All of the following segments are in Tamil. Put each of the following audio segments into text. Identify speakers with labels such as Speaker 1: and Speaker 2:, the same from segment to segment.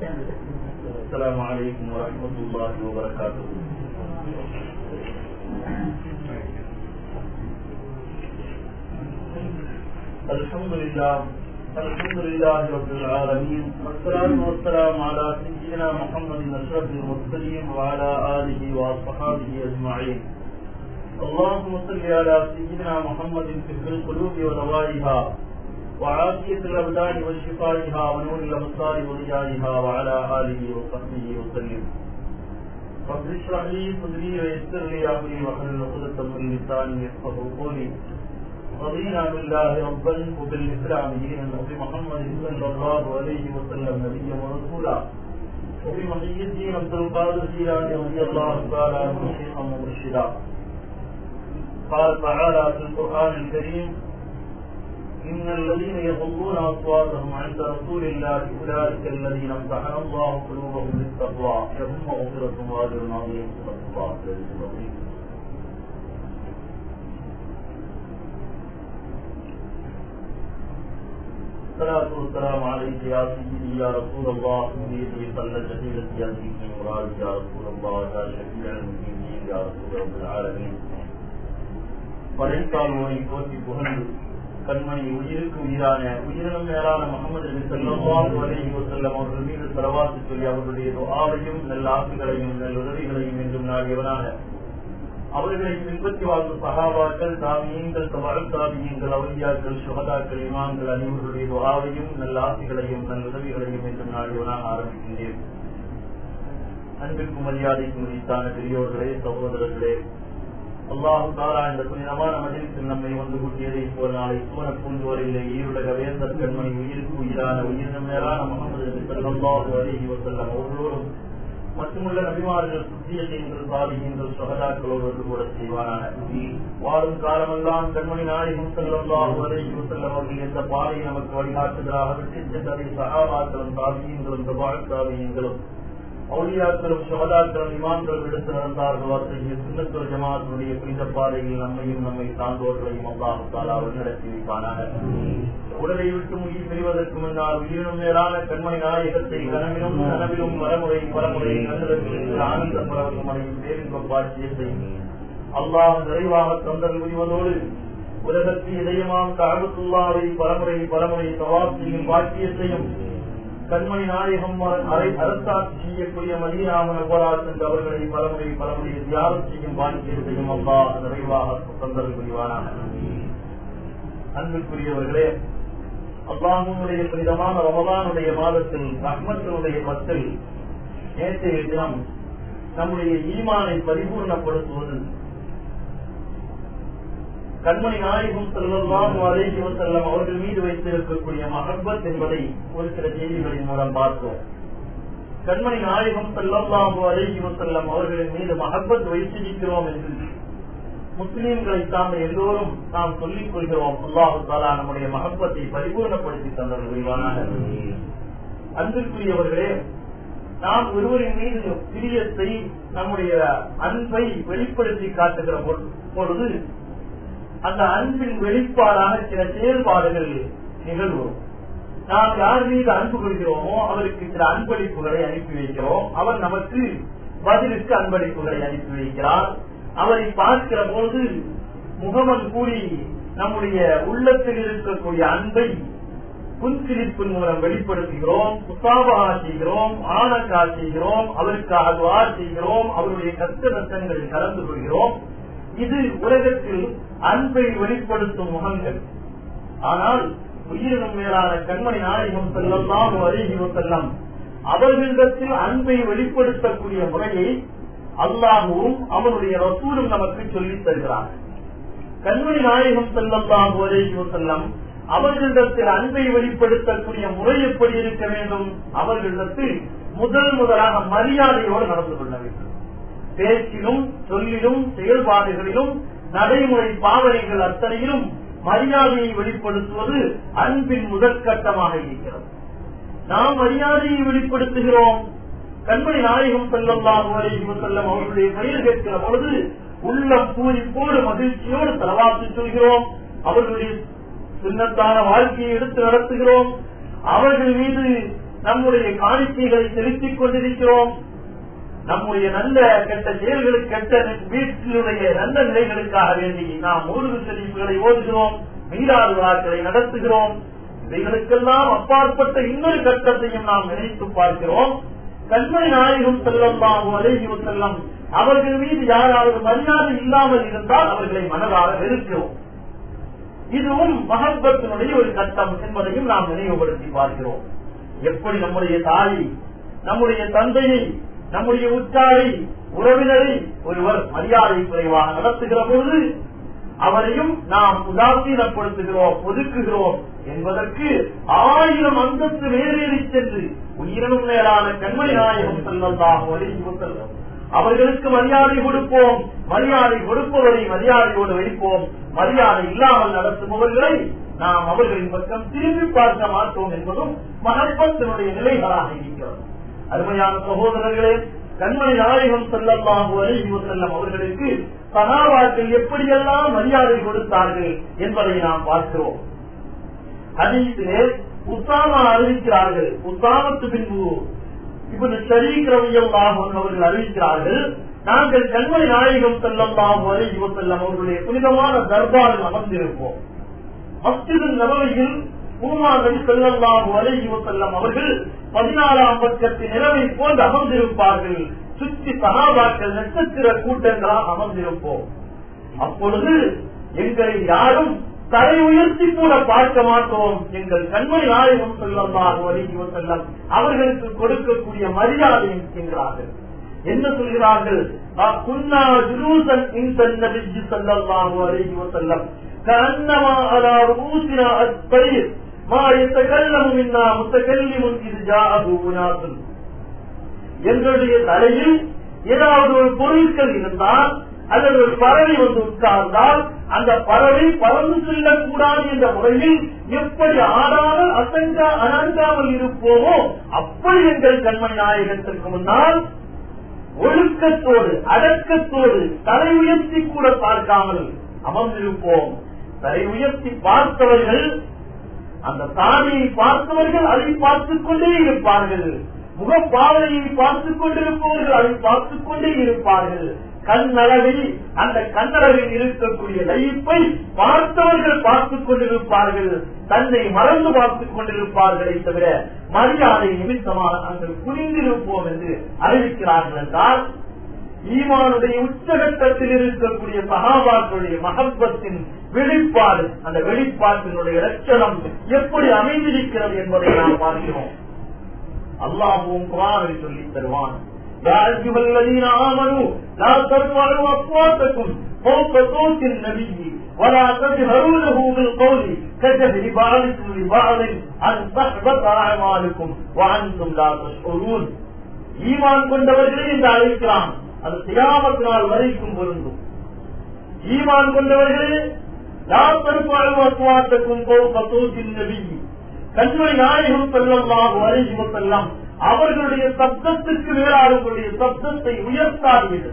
Speaker 1: السلام عليكم ورحمة الله وبركاته الحمد لله الحمد لله رب العالمين والصلاة والسلام على سيدنا محمد أشرف المرسلين وعلى آله وأصحابه أجمعين اللهم صل على سيدنا محمد في القلوب ودوائها وعافية الأبدان وشفائها ونور الأبصار وضيائها وعلى آله وصحبه وسلم رب اشرح لي صدري ويسر لي أمري واحلل عقدة من لساني يفقهوا قولي رضينا بالله ربا وبالإسلام دينا وبمحمد صلى الله عليه وسلم نبيا ورسولا وبمحيي الدين عبد القادر الجيلاني رضي الله تعالى عنه شيخا مرشدا قال تعالى في القرآن الكريم إن الذين يغضون أصواتهم عند رسول الله أولئك الذين امتحن الله قلوبهم للتقوى لهم مغفرة وأجر عظيم صدق الله العظيم الصلاة والسلام عليك يا سيدي يا رسول الله سيدي صلى جزيلة يا سيدي مراد يا رسول الله يا شفيع المسلمين يا رسول رب العالمين படைத்தால் ஓடி போற்றி புகழ்ந்து கண்மணி உயிருக்கு உயிரான உயிரினம் மேலான முகமது நபி ஸல்லல்லாஹு அலைஹி வஸல்லம் அவர்கள் மீது தலவாத்து சொல்லி அவர்களுடைய துஆவையும் நல்ல ஆசைகளையும் நல்ல உதவிகளையும் என்றும் நாடியவனாக அவர்களை பின்பற்றி வாழ்ந்த சகாபாக்கள் தாமியங்கள் தவறு தாமியங்கள் அவலியாக்கள் சுகதாக்கள் இமான்கள் அனைவர்களுடைய துஆவையும் நல்ல ஆசைகளையும் நல்ல உதவிகளையும் என்றும் நாடியவனாக ஆரம்பிக்கின்றேன் அன்பிற்கும் மரியாதைக்கும் உரித்தான பெரியோர்களே சகோதரர்களே அல்லாஹு தாரா இந்த புனிதமான மஜிலிசில் நம்மை வந்து கூட்டியதை போல் நாளை சூன பூஞ்சோரிலே ஈருலக வேந்தர் கண்மணி உயிருக்கு உயிரான உயிரின மேலான முகமது நபி ஸல்லல்லாஹு அலைஹி வஸல்லம் அவர்களோடும் மட்டுமுள்ள நபிமார்கள் சுத்தியங்கள் சாதிகள் சுகதாக்களோடு ஒன்று கூட செய்வானாக வாழும் காலமெல்லாம் கண்மணி நாயகம் ஸல்லல்லாஹு அலைஹி வஸல்லம் அவர்கள் எந்த பாதையை நமக்கு வழிகாட்டுதலாக விட்டு சென்றதை சஹாபாக்களும் சாதியங்களும் தபால் சாதியங்களும் அவுளியாக்களும் சுகதாக்களும் இமான்களும் எடுத்து நடந்தார்கள் அத்தகைய சுண்ணத்துவ ஜமாத்தினுடைய புனித பாதையில் நம்மையும் நம்மை சார்ந்தோர்களையும் அல்லாஹாலா வழிநடத்தி வைப்பானாக உடலை விட்டு உயிர் பிரிவதற்கு முன்னால் உயிரினும் மேலான கண்மணி நாயகத்தை கனவிலும் கனவிலும் வரமுறை பலமுறை கண்டதற்கு ஆனந்த பரவசமடையும் பேரின்ப பாட்சியத்தை அல்லாஹ் நிறைவாக தந்தல் புரிவதோடு உலகத்தில் இதயமாம் காபத்துல்லாவை பலமுறை பலமுறை சவாப் செய்யும் பாக்கியத்தையும் கண்மணி நாயகம் அரை அரசாட்சி செய்யக்கூடிய மதியாமன போராட்டம் அவர்களை பலமுறை பலமுறை தியாகம் செய்யும் பாக்கியத்தையும் அல்லா நிறைவாக தந்தல் புரிவானாக அன்புக்குரியவர்களே அல்லாஹனுடைய புனிதமான ரமலானுடைய மாதத்தில் ரஹ்மத்தினுடைய பத்தில் நேற்றைய தினம் நம்முடைய ஈமானை பரிபூர்ணப்படுத்துவது கண்மணி நாயகம் செல்வம் அலேஹி செல்லம் அவர்கள் மீது வைத்திருக்கக்கூடிய மகப்பத் என்பதை ஒரு சில செய்திகளின் மூலம் பார்த்தோம் கண்மணி நாயகம் செல்லல்லாஹு அலேஹி செல்லம் அவர்களின் மீது மகப்பத் வைத்திருக்கிறோம் என்று முஸ்லீம்களை சார்ந்த எல்லோரும் நாம் சொல்லிக் கொள்கிறோம் அல்லாஹு தாலா நம்முடைய மகப்பத்தை பரிபூர்ணப்படுத்தி தந்தது விரிவானாக அன்பிற்குரியவர்களே நாம் ஒருவரின் மீது பிரியத்தை நம்முடைய அன்பை வெளிப்படுத்தி காட்டுகிற பொழுது அந்த அன்பின் வெளிப்பாடான சில செயல்பாடுகள் நிகழ்வோம் நாம் யார் மீது அன்பு கொள்கிறோமோ அவருக்கு சில அன்பளிப்புகளை அனுப்பி வைக்கிறோம் அவர் நமக்கு பதிலுக்கு அன்பளிப்புகளை அனுப்பி வைக்கிறார் அவரை பார்க்கிற போது முகமன் கூடி நம்முடைய உள்ளத்தில் இருக்கக்கூடிய அன்பை புன்சிரிப்பின் மூலம் வெளிப்படுத்துகிறோம் முசாபகா செய்கிறோம் ஆனக்கா செய்கிறோம் அவருக்காக துவா செய்கிறோம் அவருடைய கஷ்ட நஷ்டங்களில் கலந்து கொள்கிறோம் இது உலகத்தில் அன்பை வெளிப்படுத்தும் முகங்கள் ஆனால் உயிரினும் மேலான கண்மணி நாயகம் செல்லலாம் அறிகிறோம் செல்லம் அவர்களிடத்தில் அன்பை வெளிப்படுத்தக்கூடிய முறையை அல்லாஹுவும் அவனுடைய ரசூலும் நமக்கு சொல்லித் தருகிறார் கண்மணி நாயகம் செல்லலாம் அறிகிறோம் செல்லம் அவர்களிடத்தில் அன்பை வெளிப்படுத்தக்கூடிய முறை எப்படி இருக்க வேண்டும் அவர்களிடத்தில் முதல் முதலாக மரியாதையோடு நடந்து கொள்ள வேண்டும் பேச்சிலும் சொல்லிலும் செயல்பாடுகளிலும் நடைமுறை பாவனைகள் அத்தனையிலும் மரியாதையை வெளிப்படுத்துவது அன்பின் முதற்கட்டமாக இருக்கிறது நாம் மரியாதையை வெளிப்படுத்துகிறோம் கண்மணி நாயகம் செல்லலாம் செல்லம் அவர்களுடைய பெயர் கேட்கிற பொழுது உள்ளம் பூரிப்போடு மகிழ்ச்சியோடு தலவாசி சொல்கிறோம் அவர்களுடைய சின்னத்தான வாழ்க்கையை எடுத்து நடத்துகிறோம் அவர்கள் மீது நம்முடைய காணிக்கைகளை செலுத்திக் கொண்டிருக்கிறோம் நம்முடைய நல்ல கெட்ட செயல்களுக்கு கெட்ட வீட்டினுடைய நல்ல நிலைகளுக்காக வேண்டி நாம் மூன்று செழிப்புகளை ஓதுகிறோம் மீறாது விழாக்களை நடத்துகிறோம் இவைகளுக்கெல்லாம் அப்பாற்பட்ட இன்னொரு கட்டத்தையும் நாம் நினைத்து பார்க்கிறோம் கண்மை நாயகம் செல்லம் அலைஹி செல்லம் அவர்கள் மீது யாராவது மரியாதை இல்லாமல் இருந்தால் அவர்களை மனதார வெறுக்கிறோம் இதுவும் மகத்பத்தினுடைய ஒரு கட்டம் என்பதையும் நாம் நினைவுபடுத்தி பார்க்கிறோம் எப்படி நம்முடைய தாயை நம்முடைய தந்தையை நம்முடைய உற்றாரை உறவினரை ஒருவர் மரியாதை குறைவாக நடத்துகிற பொழுது அவரையும் நாம் உதாசீனப்படுத்துகிறோம் ஒதுக்குகிறோம் என்பதற்கு ஆயிரம் அந்தஸ்து மேலேறி சென்று உயிரினும் மேலான கண்மணி நாயகம் செல்லந்தாக செல்லும் அவர்களுக்கு மரியாதை கொடுப்போம் மரியாதை கொடுப்பவரை மரியாதையோடு வைப்போம் மரியாதை இல்லாமல் நடத்துபவர்களை நாம் அவர்களின் பக்கம் திரும்பி பார்க்க மாட்டோம் என்பதும் மகப்பத்தினுடைய நிலைகளாக இருக்கிறது அருமையான சகோதரர்களே கண்மணி நாயகம் செல்லமாக அலைஹி செல்லம் அவர்களுக்கு சகாபாக்கள் எப்படியெல்லாம் மரியாதை கொடுத்தார்கள் என்பதை நாம் பார்க்கிறோம் ஹதீஸிலே உசாமா அறிவிக்கிறார்கள் உசாமத்து பின்பு இப்படி ஷரீக் ரவியல்லாஹ் அவர்கள் அறிவிக்கிறார்கள் நாங்கள் கண்மணி நாயகம் செல்லல்லாம் அலைஹி செல்லம் அவர்களுடைய புனிதமான தர்பாரில் அமர்ந்திருப்போம் மஸ்ஜிது நபவையில் பூமா நபி செல்லல்லாம் அலைஹி செல்லம் அவர்கள் பதினாலாம் பக்கத்தின் நிலவை போன்று அமர்ந்திருப்பார்கள் சுற்றி சகாபாக்கள் நட்சத்திர கூட்டங்களாக அமர்ந்திருப்போம் அப்பொழுது எங்களை யாரும் தலை உயர்த்தி கூட பார்க்க மாட்டோம் எங்கள் கண்மை நாயகம் செல்லமாக வலிக்கு செல்லம் அவர்களுக்கு கொடுக்கக்கூடிய மரியாதை என்கிறார்கள் என்ன சொல்கிறார்கள் குன்னா ஜுலூசன் இன்சன் நபிஜி ஸல்லல்லாஹு அலைஹி வஸல்லம் கஅன்னமா அலா ரூசினா அஸ்பைர் மா யதகல்லமு மின்னா முத்தகல்லிமுன் இத் ஜாஅஹு உனாசுன் எங்களுடைய தலையில் ஏதாவது ஒரு பொருட்கள் இருந்தால் அல்லது ஒரு பறவை வந்து உட்கார்ந்தால் அந்த பறவை பறந்து செல்லக்கூடாது என்ற முறையில் எப்படி ஆடாமல் அசங்கா அனங்காமல் இருப்போமோ அப்படி எங்கள் கண்மணி நாயகத்திற்கு முன்னால் ஒழுக்கத்தோடு அடக்கத்தோடு தலை உயர்த்தி கூட பார்க்காமல் அமர்ந்திருப்போம் தலை உயர்த்தி பார்த்தவர்கள் அந்த தானியை பார்த்தவர்கள் அதை பார்த்துக் கொண்டே இருப்பார்கள் முகப்பாவனையை பார்த்துக் கொண்டிருப்பவர்கள் அதை பார்த்துக் கொண்டே இருப்பார்கள் கண்ணளவில் அந்த கண்ணளவில் இருக்கக்கூடிய லைப்பை பார்த்தவர்கள் பார்த்துக் கொண்டிருப்பார்கள் தன்னை மறந்து பார்த்துக் கொண்டிருப்பார்களே தவிர மரியாதை நிமித்தமாக நாங்கள் புரிந்திருப்போம் என்று அறிவிக்கிறார்கள் என்றால் ஈமானுடைய உச்சகட்டத்தில் இருக்கக்கூடிய சகாபாக்களுடைய மகத்துவத்தின் வெளிப்பாடு அந்த வெளிப்பாட்டினுடைய லட்சணம் எப்படி அமைந்திருக்கிறது என்பதை நாம் பார்க்கிறோம் அல்லாஹும் குரானை சொல்லித் தருவான் يا أيها الذين آمنوا لا ترفعوا أصواتكم فوق صوت النبي ولا تجهروا له بالقول كجهر بعضكم لبعض أن تحبط أعمالكم وأنتم لا تشعرون ஈமான் கொண்டவர்களே என்று அழைக்கிறான் அது தியாமத்து நாள் வரைக்கும் பொருந்தும் ஈமான் கொண்டவர்களே யாத்தருக்கும் போக்கத்தோசின் நபி கண்மை நாயகம் செல்லமாக வரைக்கும் செல்லாம் அவர்களுடைய சப்தத்திற்கு மேலாளர்களுடைய சப்தத்தை உயர்த்தாதீர்கள்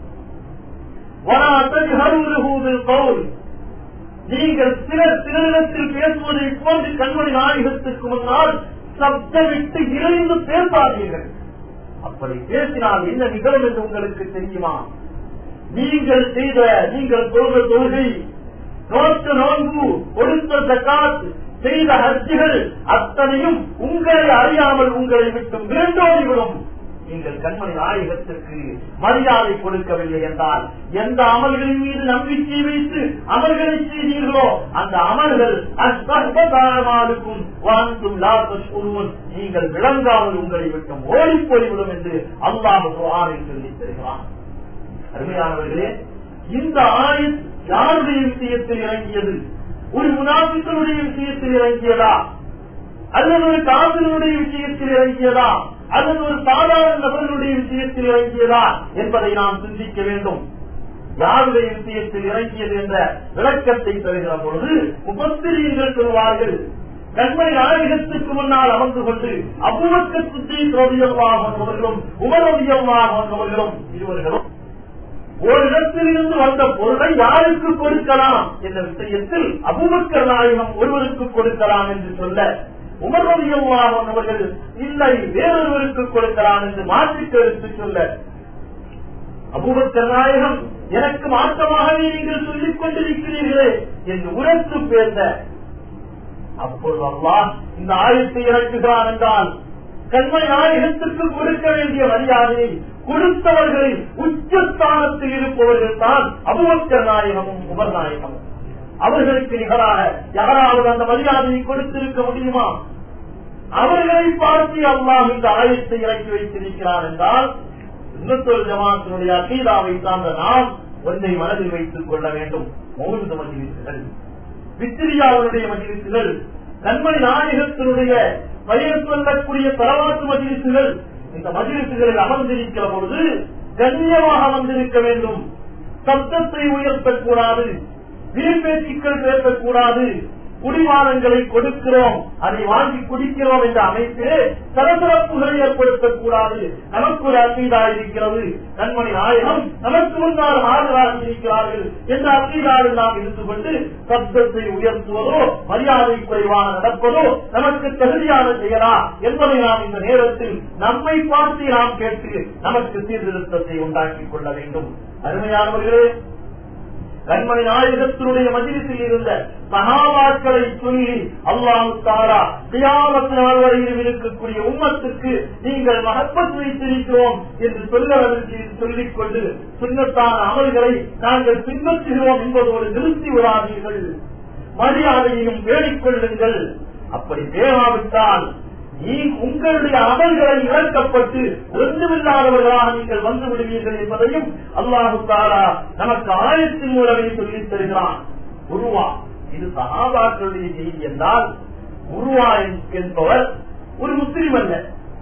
Speaker 1: நீங்கள் சிலர் சிலரிடத்தில் பேசுவதை போன்று கண்மணி நாயகத்திற்கு முன்னால் சப்தமிட்டு இறைந்து பேசாதீர்கள் அப்படி பேசினால் என்ன நிகழும் என்று உங்களுக்கு தெரியுமா நீங்கள் செய்த நீங்கள் சொல்ற தொழுகை நோக்க நோன்பு கொடுத்த ஜக்காத் செய்த ஹஜ்ஜுகள் அத்தனையும் உங்களை அறியாமல் உங்களை விட்டு வேண்டோடிவிடும் நீங்கள் கண்மணி நாயகத்திற்கு மரியாதை கொடுக்கவில்லை என்றால் எந்த அமல்களின் மீது நம்பிக்கை வைத்து அமல்களை செய்தீர்களோ அந்த அமல்கள் அஸ்பர்பதாரமானுக்கும் வாழ்ந்தும் லாபம் நீங்கள் விளங்காமல் உங்களை விட்டு ஓடி போய்விடும் என்று அல்லாஹ் ஆணில் சொல்லித் தருகிறான் அருமையானவர்களே இந்த ஆயுள் யாருடைய விஷயத்தில் இறங்கியது ஒரு முனாபிக்களுடைய விஷயத்தில் இறங்கியதா அல்லது ஒரு காதலுடைய விஷயத்தில் இறங்கியதா அல்லது ஒரு சாதாரண நபர்களுடைய விஷயத்தில் இறங்கியதா என்பதை நாம் சிந்திக்க வேண்டும் யாருடைய விஷயத்தில் இறங்கியது என்ற விளக்கத்தை தருகிற பொழுது முப்பத்திரியர்கள் சொல்வார்கள் கண்மை நாயகத்துக்கு முன்னால் அமர்ந்து கொண்டு அபுவக்க சுத்தி ரவியமாக வந்தவர்களும் உமரவியமாக வந்தவர்களும் இருவர்களும் ஓரிடத்தில் இருந்து வந்த பொருளை யாருக்கு கொடுக்கலாம் என்ற விஷயத்தில் அபுபக்கர் நாயகம் ஒருவருக்கு கொடுக்கலாம் என்று சொல்ல உமர்வதியல்லாக அவர்கள் இல்லை வேறொருவருக்கு கொடுக்கிறான் என்று மாற்றிக் எடுத்து சொல்ல அபூபக்கர் நாயகம் எனக்கு மாற்றமாகவே நீங்கள் சொல்லிக் கொண்டிருக்கிறீர்களே என்று உரத்து பேச அப்பொழுது அல்லாஹ் இந்த ஆயத்தை இறக்குகிறான் என்றால் கண்மை நாயகத்திற்கு கொடுக்க வேண்டிய மரியாதையை கொடுத்தவர்களில் உச்சஸ்தானத்தில் இருப்பவர்கள் தான் அபுபக்கர் நாயகமும் உமர் நாயகமும் அவர்களுக்கு நிகராக யாராவது அந்த மரியாதையை கொடுத்திருக்க முடியுமா அவர்களை பார்த்து அல்லாஹ் இந்த ஆயத்தை இறக்கி வைத்திருக்கிறார் என்றால் இன்னொரு ஜமாத்தினுடைய அகீதாவை சார்ந்த நாம் ஒன்றை மனதில் வைத்துக் கொள்ள வேண்டும் மௌன மஜிலிசுகள் வித்திரியாவுடைய மஜிலிசுகள் கண்மணி நாயகத்தினுடைய பெயர் சொல்லக்கூடிய தலவாட்டு மஜிலிசுகள் இந்த மஜிலிசுகளில் அமர்ந்திருக்கிற பொழுது கண்ணியமாக அமர்ந்திருக்க வேண்டும் சப்தத்தை உயர்த்தக்கூடாது வீழ்பேச்சுக்கள் பேசக்கூடாது குடிவானங்களை கொடுக்கிறோம் அதை வாங்கி குடிக்கிறோம் என்ற அமைப்பிலே சரசரப்புகளை ஏற்படுத்தக்கூடாது நமக்கு ஒரு அக்கீதா இருக்கிறது கண்மணி நாயகம் நமக்கு முன்னால் ஆதரவாக இருக்கிறார்கள் என்ற அக்கீதாவில் நாம் இருந்து கொண்டு சப்தத்தை உயர்த்துவதோ மரியாதை குறைவான நடப்பதோ நமக்கு தகுதியான செயலா என்பதை நாம் இந்த நேரத்தில் நம்மை பார்த்து நாம் கேட்டு நமக்கு சீர்திருத்தத்தை உண்டாக்கிக் கொள்ள வேண்டும் அருமையானவர்களே கண்மணி நாயகத்தினுடைய மஜிலிசில் இருந்த சகாபாக்களை சொல்லி அல்லாஹு தாரா தியாமத்து நாள் வரையிலும் இருக்கக்கூடிய உம்மத்துக்கு நீங்கள் மகப்பத் வைத்திருக்கிறோம் என்று சொல்லுவதற்கு சொல்லிக் கொண்டு சுண்ணத்தான அமல்களை நாங்கள் பின்பற்றுகிறோம் என்பதோடு நிறுத்தி விடாதீர்கள் மரியாதையையும் வேடிக்கொள்ளுங்கள் அப்படி தேவாவிட்டால் நீ உங்களுடைய அமல்களை இழக்கப்பட்டு ஒன்றுமில்லாதவர்களாக நீங்கள் வந்து விடுவீர்கள் என்பதையும் அல்லாஹு தாரா நமக்கு ஆயத்தின் மூலமே சொல்லித் தருகிறான் உருவா இது சகாபாக்களுடைய செய்தி என்றால் உருவா என்பவர் ஒரு முஸ்லிம் அல்ல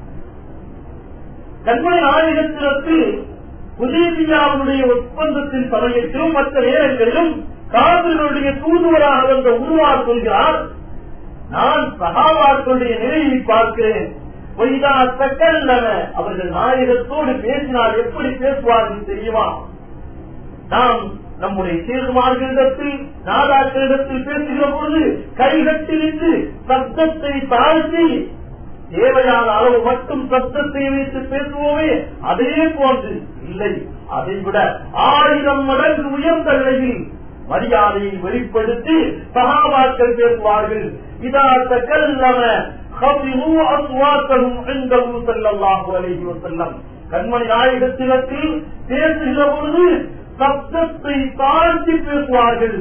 Speaker 1: கண்மணி நாயகத்திற்கு புதேசியாவுடைய ஒப்பந்தத்தின் சமயத்திலும் மற்ற நேரங்களிலும் காதல்களுடைய தூதுவராக வந்த உருவா சொல்கிறார் நான் சகாபாக்களுடைய நிலையை பார்க்கிறேன் பொய்தா தக்கல்லன அவர்கள் நாயகத்தோடு பேசினால் எப்படி பேசுவார்கள் தெரியுமா நாம் நம்முடைய சேர்மார்களிடத்தில் நாதாக்களிடத்தில் பேசுகிற பொழுது கைகட்டி நின்று சப்தத்தை தாழ்த்தி தேவையான அளவு மட்டும் சப்தத்தை வைத்து பேசுவோமே அதே போன்று இல்லை அதை விட ஆயிரம் மடங்கு உயர்ந்த நிலையில் மரியாதையை வெளிப்படுத்தி சகாபாக்கள் பேசுவார்கள் இதா தக்கல்லம خفضوا أصواتهم عنده صلى الله عليه وسلم கண்மணி நாயகத்தினத்தில் பேசுகிற பொழுது சப்தத்தை தாழ்த்தி பேசுவார்கள்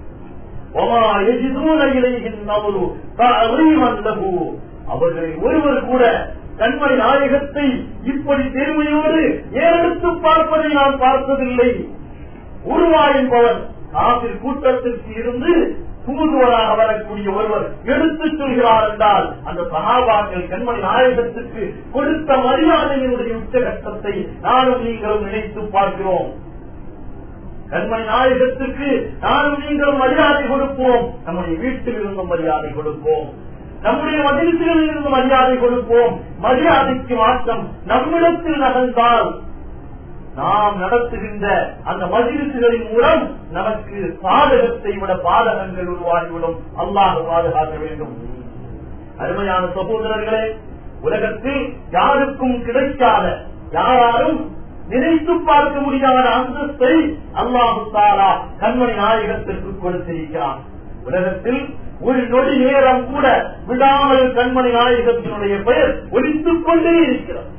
Speaker 1: அவர்களை ஒருவர் கூட கண்மணி நாயகத்தை இப்படி பெருமையோடு ஏறெடுத்து பார்ப்பதை நாம் பார்த்ததில்லை உருவா என்பவர் காபில் கூட்டத்திற்கு இருந்து தூதுவராக வரக்கூடிய ஒருவர் எடுத்துச் சொல்கிறார் என்றால் அந்த சகாபாக்கள் கண்மணி நாயகத்துக்கு கொடுத்த மரியாதையினுடைய உச்சகட்டத்தை நானும் நீங்களும் நினைத்து பார்க்கிறோம் கண்மணி நாயகத்துக்கு நானும் நீங்களும் மரியாதை கொடுப்போம் நம்முடைய வீட்டில் இருந்தும் மரியாதை கொடுப்போம் நம்முடைய மகிழ்ச்சிகளில் இருந்து மரியாதை கொடுப்போம் மரியாதைக்கு மாற்றம் நம்மிடத்தில் நகர்ந்தால் நாம் நடத்துகின்ற அந்த மகிழ்ச்சிகளின் மூலம் நமக்கு பாதகத்தை விட பாதகங்கள் உருவாகிவிடும் அல்லாஹ் பாதுகாக்க வேண்டும் அருமையான சகோதரர்களே உலகத்தில் யாருக்கும் கிடைக்காத யாராலும் நினைத்து பார்க்க முடியாத அந்தஸ்தை அல்லாஹு தாரா கண்மணி நாயகத்திற்கு கொடுத்திருக்கிறான் உலகத்தில் ஒரு நொடி நேரம் கூட விடாமல் கண்மணி நாயகத்தினுடைய பெயர் ஒலித்துக் கொண்டே இருக்கிறது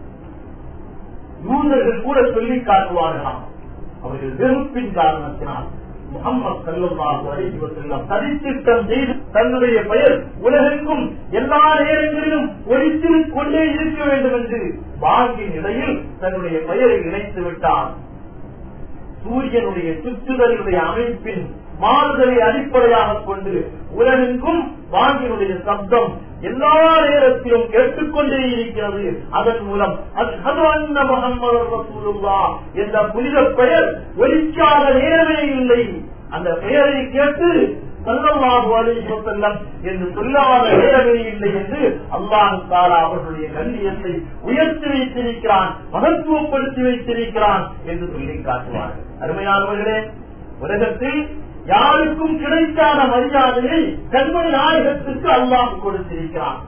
Speaker 1: யூதர்கள் கூட சொல்லி காட்டுவார்களாம் அவர்கள் வெறுப்பின் காரணத்தினால் முகமது செல்லமாக அழைத்து செல்லம் சதித்திட்டம் செய்து தன்னுடைய பெயர் உலகெங்கும் எல்லா நேரங்களிலும் ஒழித்துக் கொண்டே இருக்க வேண்டும் என்று வாங்கின் இடையில் தன்னுடைய பெயரை இணைத்து விட்டார் சூரியனுடைய சுற்றுதலுடைய அமைப்பின் மாறுதலை அடிப்படையாக கொண்டு உலகெங்கும் வாங்கினுடைய சப்தம் எல்லா நேரத்திலும் கேட்டுக்கொண்டே இருக்கிறது அதன் மூலம் முகமது ரசூலுல்லா என்ற புனித பெயர் ஒலிக்காத நேரமே இல்லை அந்த பெயரை கேட்டு சல்லல்லாஹு அலைஹி வஸல்லம் என்று சொல்லாத நேரமே இல்லை என்று அல்லாஹ் தாலா அவர்களுடைய கண்ணியத்தை உயர்த்தி வைத்திருக்கிறான் மகத்துவப்படுத்தி வைத்திருக்கிறான் என்று சொல்லி காட்டுவார்கள் அருமையானவர்களே உலகத்தில் யாருக்கும் கிடைக்காத மரியாதையை கண்மணி நாயகத்திற்கு அல்லாஹ் கொடுத்திருக்கிறான்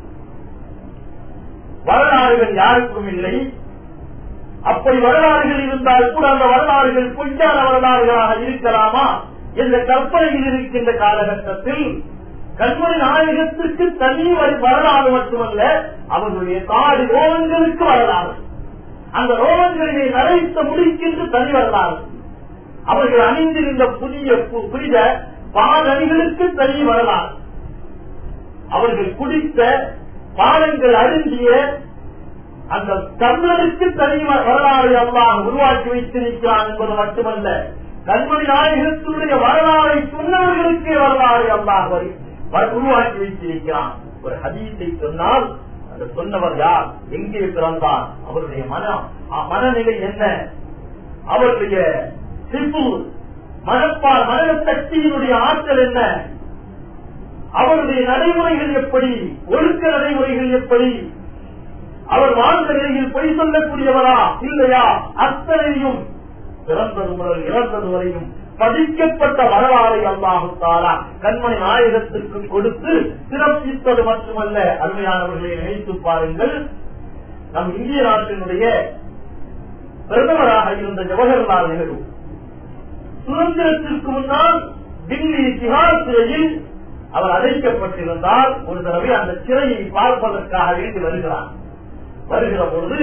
Speaker 1: வரலாறுகள் யாருக்கும் இல்லை அப்படி வரலாறுகள் இருந்தால் கூட அந்த வரலாறுகள் பொய்யான வரலாறுகளாக இருக்கலாமா என்ற கற்பனையில் இருக்கின்ற காலகட்டத்தில் கண்மணி நாயகத்திற்கு தனி வரலாறு மட்டுமல்ல அவர்களுடைய தாடி ரோகங்களுக்கு வரலாறு அந்த ரோகங்களிலே நரைத்த முடிக்கின்ற தனி வரலாறு அவர்கள் அணிந்திருந்த புதிய புனித பாதணிகளுக்கு தனி வரலாறு அவர்கள் குடித்த பாலங்கள் அருந்திய அந்த தமிழருக்கு தனி வரலாறு அல்லாஹ் உருவாக்கி வைத்திருக்கிறான் என்பது மட்டுமல்ல கண்மணி நாயகத்தினுடைய வரலாறை சொன்னவர்களுக்கே வரலாறு அல்லாஹ் உருவாக்கி வைத்திருக்கிறான் ஒரு ஹதீஸை சொன்னால் அந்த சொன்னவர் யார் எங்கே பிறந்தார் அவருடைய மன மனநிலை என்ன அவருடைய சிப்பு மனப்பால் மன சக்தியினுடைய ஆற்றல் என்ன அவருடைய நடைமுறைகள் எப்படி ஒழுக்க நடைமுறைகள் எப்படி அவர் வாழ்ந்த நிலையில் பொய் சொல்லக்கூடியவரா இல்லையா அத்தனையும் பிறந்தது முதல் இறந்தது வரையும் பதிக்கப்பட்ட வரலாறை அல்லாஹுத்தாரா கண்மணி நாயகத்திற்கு கொடுத்து சிறப்பித்தது மட்டுமல்ல அருமையானவர்களை நினைத்து பாருங்கள் நம் இந்திய நாட்டினுடைய பிரதமராக இருந்த ஜவஹர்லால் நேரு சுதந்திரத்திற்கு முன்னால் டில்லி திகார் சிறையில் அவர் அழைக்கப்பட்டிருந்தால் ஒரு தடவை அந்த சிறையை பார்ப்பதற்காக வேண்டி வருகிறார் வருகிற பொழுது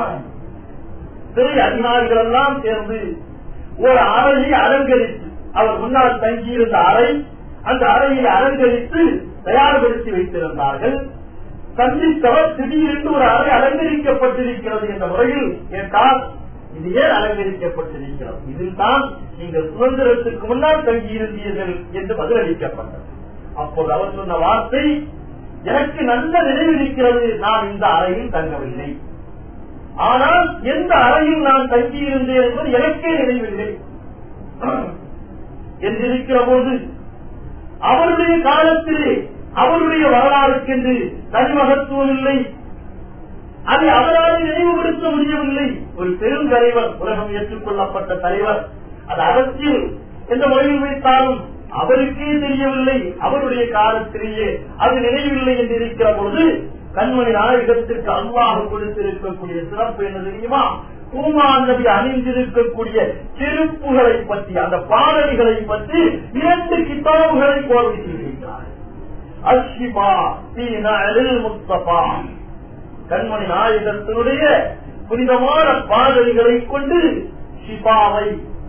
Speaker 1: சிறை அதிகாரிகள் எல்லாம் சேர்ந்து ஒரு அறையை அலங்கரித்து அவர் முன்னால் தங்கியிருந்த அறை அந்த அறையை அலங்கரித்து தயார்படுத்தி வைத்திருந்தார்கள் சந்தித்தவர் திடீரென்று ஒரு அறை அலங்கரிக்கப்பட்டிருக்கிறது என்ற முறையில் கேட்டால் இது ஏன் அலங்கரிக்கப்பட்டிருக்கிறது இதில் தான் நீங்கள் சுதந்திரத்திற்கு முன்னால் தங்கியிருந்தீர்கள் என்று பதிலளிக்கப்பட்டது அப்போது அவர் சொன்ன வார்த்தை எனக்கு நல்ல நினைவில் இருக்கிறது நான் இந்த அறையில் தங்கவில்லை ஆனால் எந்த அறையில் நான் தங்கியிருந்தேன் என்பது எனக்கே நினைவில்லை என்றிருக்கிற போது அவருடைய காலத்திலே அவருடைய வரலாறுக்கென்று தனிமகத்துவம் இல்லை அதை அவரால் நினைவுபடுத்த முடியவில்லை ஒரு பெரும் தலைவர் உலகம் ஏற்றுக்கொள்ளப்பட்ட தலைவர் அது அரசியல் என்ற முறையில் வைத்தாலும் அவருக்கே தெரியவில்லை அவருடைய காலத்திலேயே அது நினைவில்லை என்று இருக்கிற போது கண்மணி நாயகத்திற்கு அல்லாஹ் கொடுத்திருக்கக்கூடிய சிறப்பு என்ன தெரியுமா பூமான் நபி அணிந்திருக்கக்கூடிய செருப்புகளை பற்றி அந்த பாடல்களை பற்றி இரண்டு கிதாபுகளை கோர்வை செய்திருக்கிறார் அஷ்மிமா முஸ்தபா கண்மணி நாயகத்தினுடைய புனிதமான பாடல்களை கொண்டு ஷிபாவை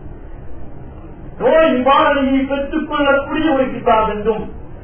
Speaker 1: நோய் நிவாரணையை பெற்றுக் கொள்ளக்கூடிய ஒரு கிதாப் என்றும்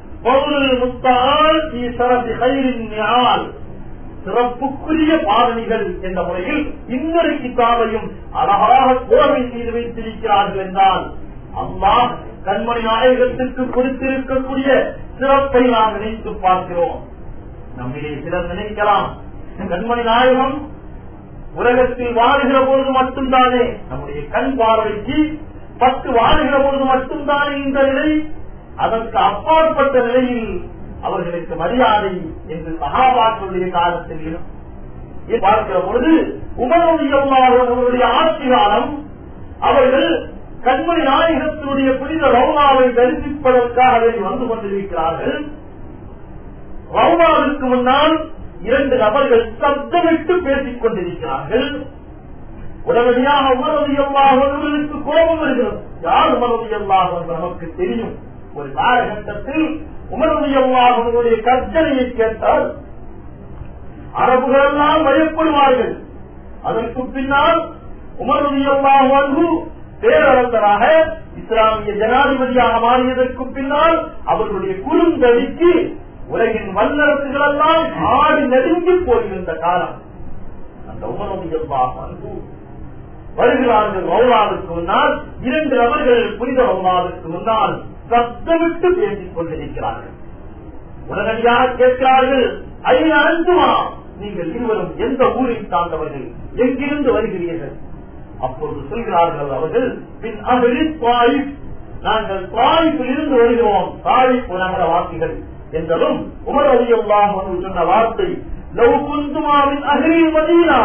Speaker 1: சிறப்புக்குரிய பாதணிகள் என்ற முறையில் இன்னொரு கிதாபையும் அழகாக கோவை செய்து வைத்திருக்கிறார்கள் என்றால் அல்லாஹ் கண்மணி நாயகத்திற்கு கொடுத்திருக்கக்கூடிய சிறப்பை நாம் நினைத்து பார்க்கிறோம் நம்மிலே சிலர் நினைக்கலாம் கண்மணி நாயகம் உலகத்தில் வாழுகிற பொழுது மட்டும்தானே நம்முடைய கண் பார்வைக்கு பத்து வாழுகிற பொழுது மட்டும்தானே இந்த நிலை அதற்கு அப்பாற்பட்ட நிலையில் அவர்களுக்கு மரியாதை என்று சகாபாக்களுடைய காலத்தில் பார்க்கிற பொழுது உமரவுடைய ஆட்சி காலம் அவர்கள் கண்மணி நாயகத்தினுடைய புனித ரவுனாவை தரிசிப்பதற்காக வேண்டி வந்து கொண்டிருக்கிறார்கள் ரவுனாவிற்கு முன்னால் இரண்டு நபர்கள் சப்தமிட்டு பேசிக் கொண்டிருக்கிறார்கள் உடனடியாக உமரதியல்லாஹர்களுக்கு கோபம் வருகிறது யார் உமரதியல்லாஹ் என்று நமக்கு தெரியும் ஒரு காலகட்டத்தில் உமரதியல்லாஹனுடைய கர்ஜனையை கேட்டால் அரபுகள் எல்லாம் பயப்படுவார்கள் அதற்கு பின்னால் உமரதியல்லாஹு பேரரசராக இஸ்லாமிய ஜனாதிபதியாக மாறியதற்கு பின்னால் அவர்களுடைய குறுந்தடிக்கு உலகின் வல்லரசுகள் எல்லாம் ஆடி நெருங்கி போயிருந்த காலம் அந்த உமரதியல்லாஹு வருகிறார்கள் மௌலாவுக்கு முன்னால் இரண்டு நபர்கள் புனித மௌலாவுக்கு முன்னால் சத்தமிட்டு பேசிக் கொண்டிருக்கிறார்கள் உடனடியாக கேட்கிறார்கள் ஐநா அஞ்சுமா நீங்கள் இருவரும் எந்த ஊரை சார்ந்தவர்கள் எங்கிருந்து வருகிறீர்கள் அப்பொழுது சொல்கிறார்கள் அவர்கள் பின் அகலில் தாயிப் நாங்கள் தாயிப்பில் இருந்து வருகிறோம் தாயிப் நகர வாசிகள் என்றதும் உமர் அலியல்லாஹ் சொன்ன வார்த்தை லவ் குந்துமாவின் அகலில் மதீனா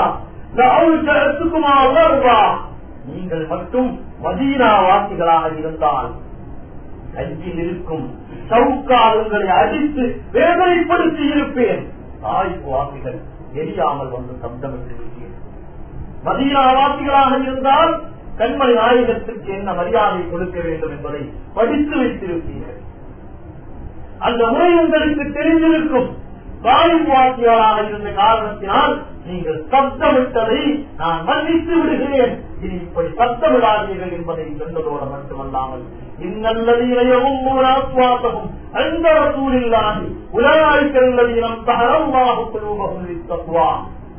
Speaker 1: நீங்கள் மட்டும் மதீனா வாசிகளாக இருந்தால் கையில் இருக்கும் சவுக்கால் உங்களை அடித்து வேதனைப்படுத்தி இருப்பேன் தாய் வாசிகள் எரியாமல் வந்து சப்தமிட்டு விட்டீர்கள் மதியாவாசிகளாக இருந்தால் கண்மணி நாயகத்திற்கு என்ன மரியாதை கொடுக்க வேண்டும் என்பதை படித்து வைத்திருப்பீர்கள் அந்த முறை உங்களுக்கு தெரிந்திருக்கும் வாயுவாசிகளாக இருந்த காரணத்தினால் நீங்கள் சப்தமிட்டதை நான் மன்னித்து விடுகிறேன் இனி இப்படி சப்தமிடாதீர்கள் என்பதை சொன்னதோடு மட்டுமல்லாமல் இன்னல்லதீனையவும் மூலாத்வாசமும் அந்த சூழில்லாது உலகாய்க்கல்லதீனம் தகரமாக தத்துவா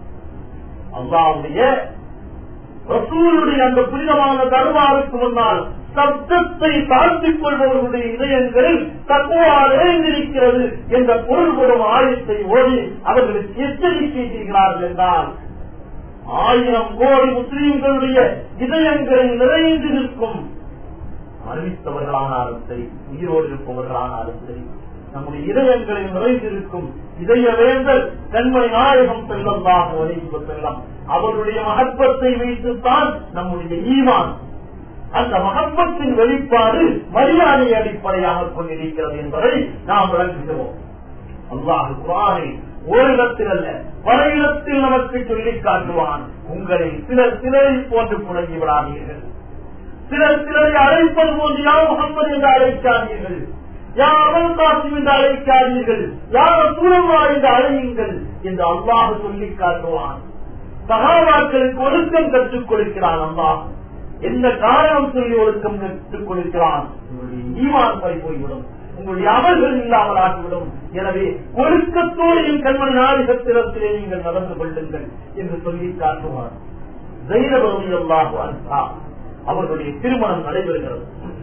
Speaker 1: அல்லாவுடைய ரசூலுடைய அந்த புனிதமான தருவாருக்கு முன்னால் சப்தத்தை தாழ்த்திக் கொள்பவர்களுடைய இதயங்களில் தக்குவா நிறைந்திருக்கிறது என்ற பொருள்படும் ஆயத்தை ஓடி அவர்களுக்கு எச்சரிக்கை செய்கிறார்கள் என்றால் ஆயிரம் கோடி முஸ்லீம்களுடைய இதயங்களில் நிறைந்து நிற்கும் அறிவித்தவர்களானாலும் சரி உயிரோடு இருப்பவர்களானாலும் சரி நம்முடைய இதயங்களில் நிறைந்திருக்கும் இதய வேந்தல் கண்மணி நாயகம் செல்லமாக வலிப்பு செல்லம் அவருடைய மகத்துவத்தை வைத்துத்தான் நம்முடைய ஈமான் அந்த மகப்பத்தின் வெளிப்பாடு மரியாதை அடிப்படையாக கொண்டிருக்கிறது என்பதை நாம் விளங்குகிறோம் அல்லாஹு குரானை ஓரிடத்தில் அல்ல பல இடத்தில் நமக்கு சொல்லிக் காட்டுவான் உங்களை சிலர் சிலரை போன்று புழங்கி விடாதீர்கள் சிலர் சிலரை அழைப்பது போன்று யா முகம்மது என்று அழைக்காதீர்கள் யார் அமல் காசும் என்று அழைக்காதீர்கள் யார் சூழல்வா என்று அழையுங்கள் என்று அல்லாஹ் சொல்லிக் காட்டுவான் சகாபாக்களுக்கு ஒழுக்கம் கற்றுக் கொடுக்கிறான் அல்லாஹ் எந்த காரணம் சொல்லி ஒழுக்கம் கற்றுக் கொடுக்கிறான் உங்களுடைய ஈமான் பறி போய்விடும் உங்களுடைய அமல்கள் இல்லாமல் ஆகிவிடும் எனவே ஒழுக்கத்தோடு என் கண்மணி நாயகத்திரத்திலே நீங்கள் நடந்து கொள்ளுங்கள் என்று சொல்லி காட்டுவார் தைரபதியல்லாக அவர்களுடைய திருமணம் நடைபெறுகிறது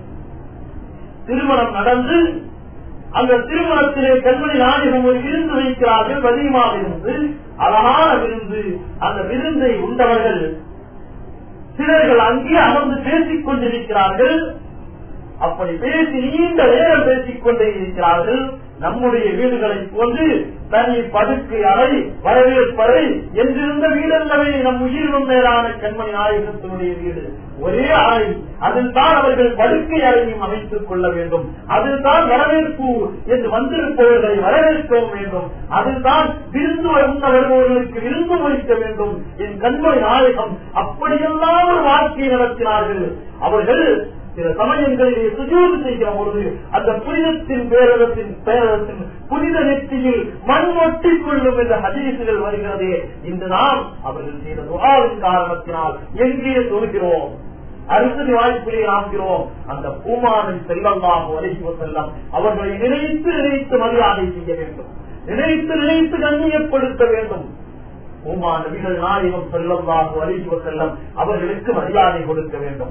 Speaker 1: திருமணம் நடந்து அந்த திருமணத்திலே கண்மணி நாயகம் ஒரு விருந்து வைக்கிறார்கள் வலியமாக இருந்து அழகான விருந்து அந்த விருந்தை உண்டவர்கள் சிலர்கள் அங்கே அமர்ந்து பேசிக் கொண்டிருக்கிறார்கள் அப்படி பேசி நீண்ட நேரம் பேசிக் கொண்டே இருக்கிறார்கள் நம்முடைய வீடுகளை போன்று தனி படுக்கை அறை வரவேற்பறை என்றிருந்த வீடல்லவே நம் உயிரினும் மேலான கண்மணி நாயகத்தினுடைய வீடு ஒரே அறை அதில் தான் அவர்கள் படுக்கை அறையும் அமைத்துக் கொள்ள வேண்டும் அதில் தான் வரவேற்பு என்று வந்திருப்பவர்களை வரவேற்கவும் வேண்டும் அதில் தான் விருந்து உண்ண வருபவர்களுக்கு விருந்து முடிக்க வேண்டும் என் கண்மணி நாயகம் அப்படியெல்லாம் ஒரு வாழ்க்கையை நடத்தினார்கள் அவர்கள் சில சமயங்களிலே சுஜூது செய்கிற பொழுது அந்த புனிதத்தின் பேரகத்தின் பேரகத்தின் புனித நெற்றியில் மண் ஒட்டிக் கொள்ளும் என்ற ஹதீசுகள் வருகிறதே இன்று நாம் அவர்கள் செய்த துகாவின் காரணத்தினால் எங்கே சொல்கிறோம் அரிசதி வாய்ப்பிலே ஆகிறோம் அந்த பூமானின் செல்லமாக வலிக்கு செல்லம் அவர்களை நினைத்து நினைத்து மரியாதை செய்ய வேண்டும் நினைத்து நினைத்து கண்ணியப்படுத்த வேண்டும் உமா நபிகள் நாயகம் செல்லமாக வலிக்கு செல்லம் அவர்களுக்கு மரியாதை கொடுக்க வேண்டும்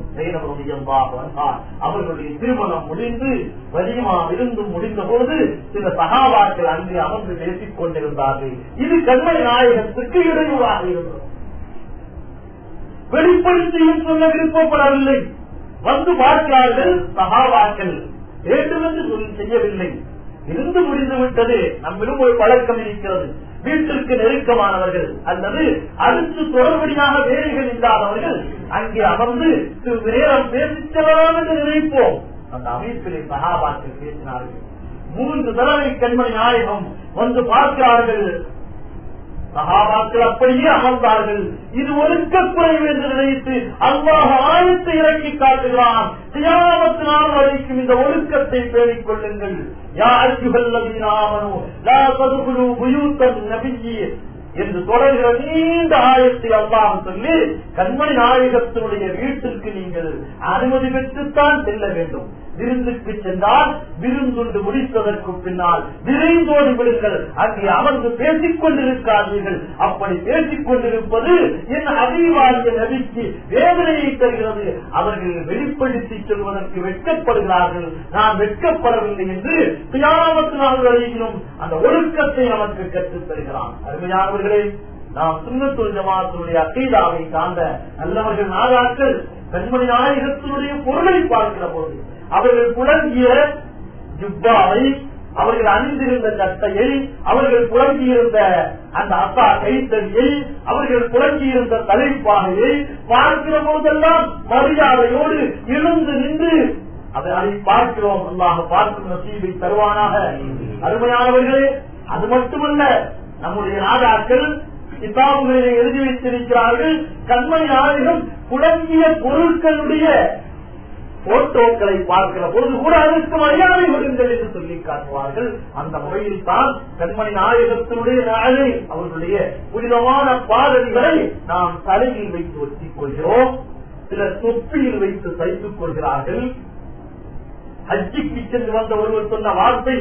Speaker 1: அவர்களுடைய திருமணம் முடிந்து வலியமா இருந்தும் முடிந்த போது சில சகாபாக்கள் அங்கு அமர்ந்து பேசிக் கொண்டிருந்தார்கள் இது கண்மை நாயகத்துக்கு இடையூறாக இருந்தது வெளிப்படுத்தியும் சொல்ல விருப்பப்படவில்லை வந்து பார்க்கிறார்கள் சகாபாக்கள் வேண்டுமென்று சொல்லி செய்யவில்லை இருந்து முடிந்து விட்டது நம்மிடம் ஒரு பழக்கம் இருக்கிறது வீட்டிற்கு நெருக்கமானவர்கள் அல்லது அடுத்து தொடர்படியாக வேலைகள் இல்லாதவர்கள் அங்கே அமர்ந்து சிறிது நேரம் பேசிக்கலாம் என்று நினைப்போம் அந்த அமைப்பிலே சகாபாக்கள் பேசினார்கள் மூன்று தடவை கண்மணி நாயகம் வந்து பார்க்கிறார்கள் சகாபாக்கள் அப்படியே அமர்ந்தார்கள் இது ஒழுக்க குறைவு என்று நினைத்து அல்லாஹ் ஆயத்தை இறக்கி காட்டுகிறான் தியாகத்து நாள் வரைக்கும் இந்த ஒழுக்கத்தை பேணிக் கொள்ளுங்கள் என்று தொடர்கிற நீண்ட ஆயத்தை அல்லாஹ் சொல்லி கண்மணி நாயகத்தினுடைய வீட்டிற்கு நீங்கள் அனுமதி பெற்றுத்தான் செல்ல வேண்டும் விருந்துக்கு சென்றால் விருந்துண்டு முடித்ததற்கு பின்னால் விரைந்தோடி விடுங்கள் அங்கே அமர்ந்து பேசிக் கொண்டிருக்காதீர்கள் அப்படி பேசிக் கொண்டிருப்பது என் அறிவாகிய நபிக்கு வேதனையை தருகிறது அவர்கள் வெளிப்படுத்தி சொல்வதற்கு வெட்கப்படுகிறார்கள் நான் வெட்கப்படவில்லை என்று தியானத்து நாள் வரையிலும் அந்த ஒழுக்கத்தை நமக்கு கற்றுத் தருகிறான் அருமையானவர்களே நாம் சுண்ணத்துள் ஜமாத்தினுடைய அக்கீதாவை சார்ந்த நல்லவர்கள் நாகாக்கள் கண்மணி நாயகத்தினுடைய பொருளை பார்க்கிற போது அவர்கள் புழங்கிய ஜுப்பாவை அவர்கள் அணிந்திருந்த சட்டையை அவர்கள் புழங்கியிருந்த அந்த அப்பா கைத்தறியை அவர்கள் புழங்கியிருந்த தலைப்பாகையை பார்க்கிற போதெல்லாம் மரியாதையோடு எழுந்து நின்று அதை அதை பார்க்கிறோம் அல்லாஹ் பார்க்கும் நசீபை தருவானாக அருமையானவர்களே அது மட்டுமல்ல நம்முடைய நாடாக்கள் கிதாபுகளிலே எழுதி வைத்திருக்கிறார்கள் கண்மணி நாயகம் புலங்கிய பொருட்களுடைய போட்டோக்களை பார்க்கிற பொழுது கூட அதற்கு மரியாதை கொடுங்கள் என்று சொல்லி காட்டுவார்கள் அந்த முறையில் தான் கண்மணி நாயகத்தினுடைய நாளை அவர்களுடைய புனிதமான பாதணிகளை நாம் தலையில் வைத்து ஒத்திக் கொள்கிறோம் சிலர் தொப்பியில் வைத்து தைத்துக் கொள்கிறார்கள் ஹஜ்ஜிக்கு சென்று வந்த ஒருவர் சொன்ன வார்த்தை